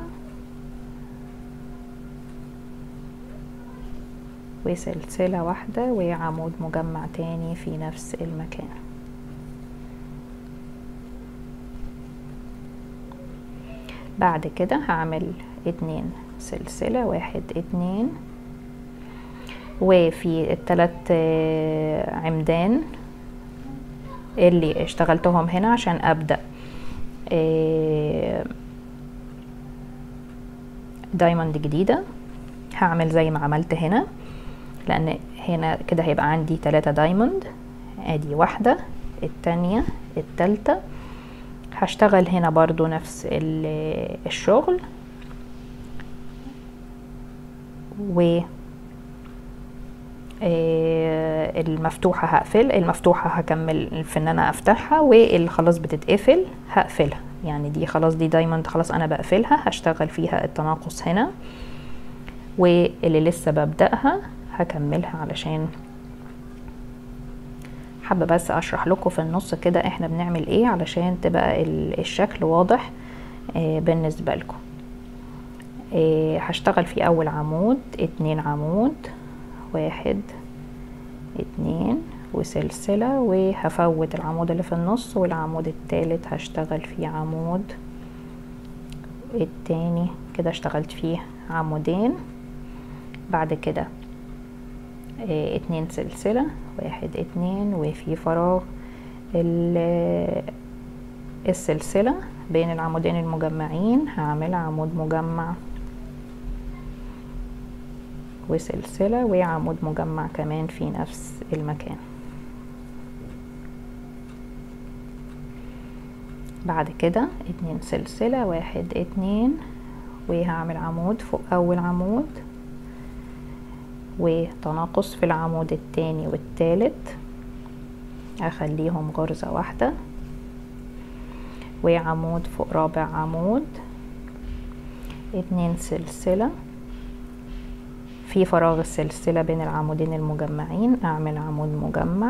وسلسلة واحدة وعمود مجمع تاني في نفس المكان بعد كده هعمل اتنين سلسلة واحد اتنين وفي التلات عمدان اللي اشتغلتهم هنا عشان ابدأ دايموند جديدة هعمل زي ما عملت هنا لان هنا كده هيبقى عندي تلاتة دايموند ادي واحدة التانية التالتة هشتغل هنا برضو نفس الشغل و المفتوحة هقفل المفتوحة هكمل في ان انا افتحها واللي خلاص بتتقفل هقفلها يعني دي خلاص دي دايموند خلاص انا بقفلها هشتغل فيها التناقص هنا واللي لسه ببدأها هكملها علشان حابة بس اشرح لكم في النص كده احنا بنعمل ايه علشان تبقى الشكل واضح بالنسبة لكم هشتغل في اول عمود اتنين عمود واحد اتنين وسلسلة وهفوت العمود اللي في النص والعمود التالت هشتغل فيه عمود التاني كده اشتغلت فيه عمودين بعد كده اه اتنين سلسلة واحد اتنين وفي فراغ السلسلة بين العمودين المجمعين هعمل عمود مجمع وسلسلة وعمود مجمع كمان في نفس المكان بعد كده اتنين سلسلة واحد اتنين وهعمل عمود فوق اول عمود وتناقص في العمود التاني والتالت اخليهم غرزة واحدة وعمود فوق رابع عمود اتنين سلسلة في فراغ السلسلة بين العمودين المجمعين اعمل عمود مجمع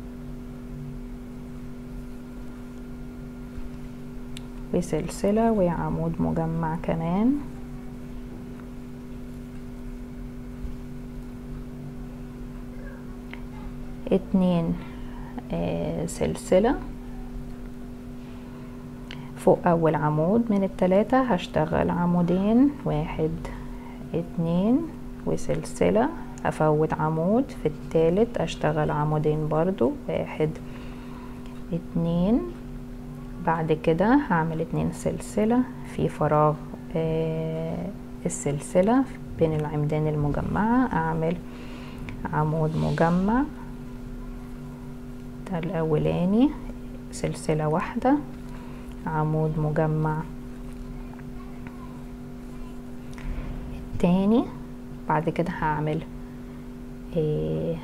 وسلسلة وعمود مجمع كمان اتنين آه سلسلة فوق اول عمود من التلاتة هشتغل عمودين واحد اتنين وسلسلة افوت عمود في التالت اشتغل عمودين برضو واحد اتنين بعد كده هعمل اتنين سلسلة في فراغ آه السلسلة بين العمدان المجمعة اعمل عمود مجمع ده الاولاني سلسلة واحدة عمود مجمع التاني بعد كده هعمل إيه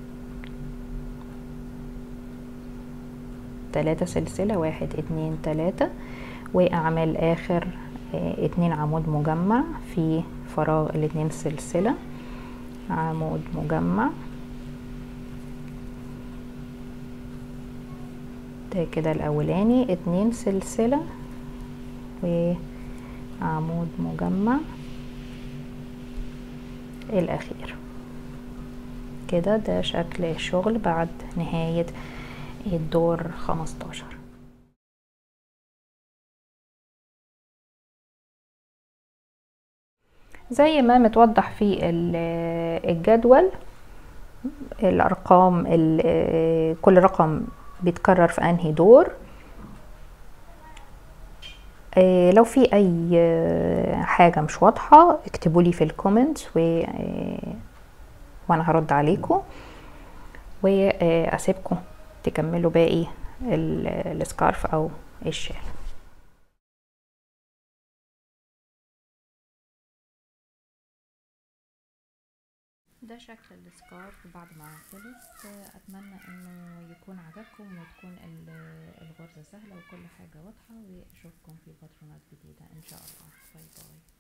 تلاتة سلسلة واحد اتنين تلاتة واعمل اخر إيه اتنين عمود مجمع في فراغ الاتنين سلسلة عمود مجمع ده كده الاولاني اتنين سلسلة وعمود مجمع الاخير كده ده شكل الشغل بعد نهاية الدور خمستاشر زي ما متوضح في الجدول الارقام كل رقم بيتكرر في انهي دور لو في اي حاجة مش واضحة اكتبوا لي في الكومنت و وانا هرد عليكم واسيبكم تكملوا باقي السكارف او الشال ده شكل السكارف بعد ما خلص اتمنى انه يكون عجبكم وتكون الغرزة سهلة وكل حاجة واضحة واشوفكم في باترونات جديدة ان شاء الله باي باي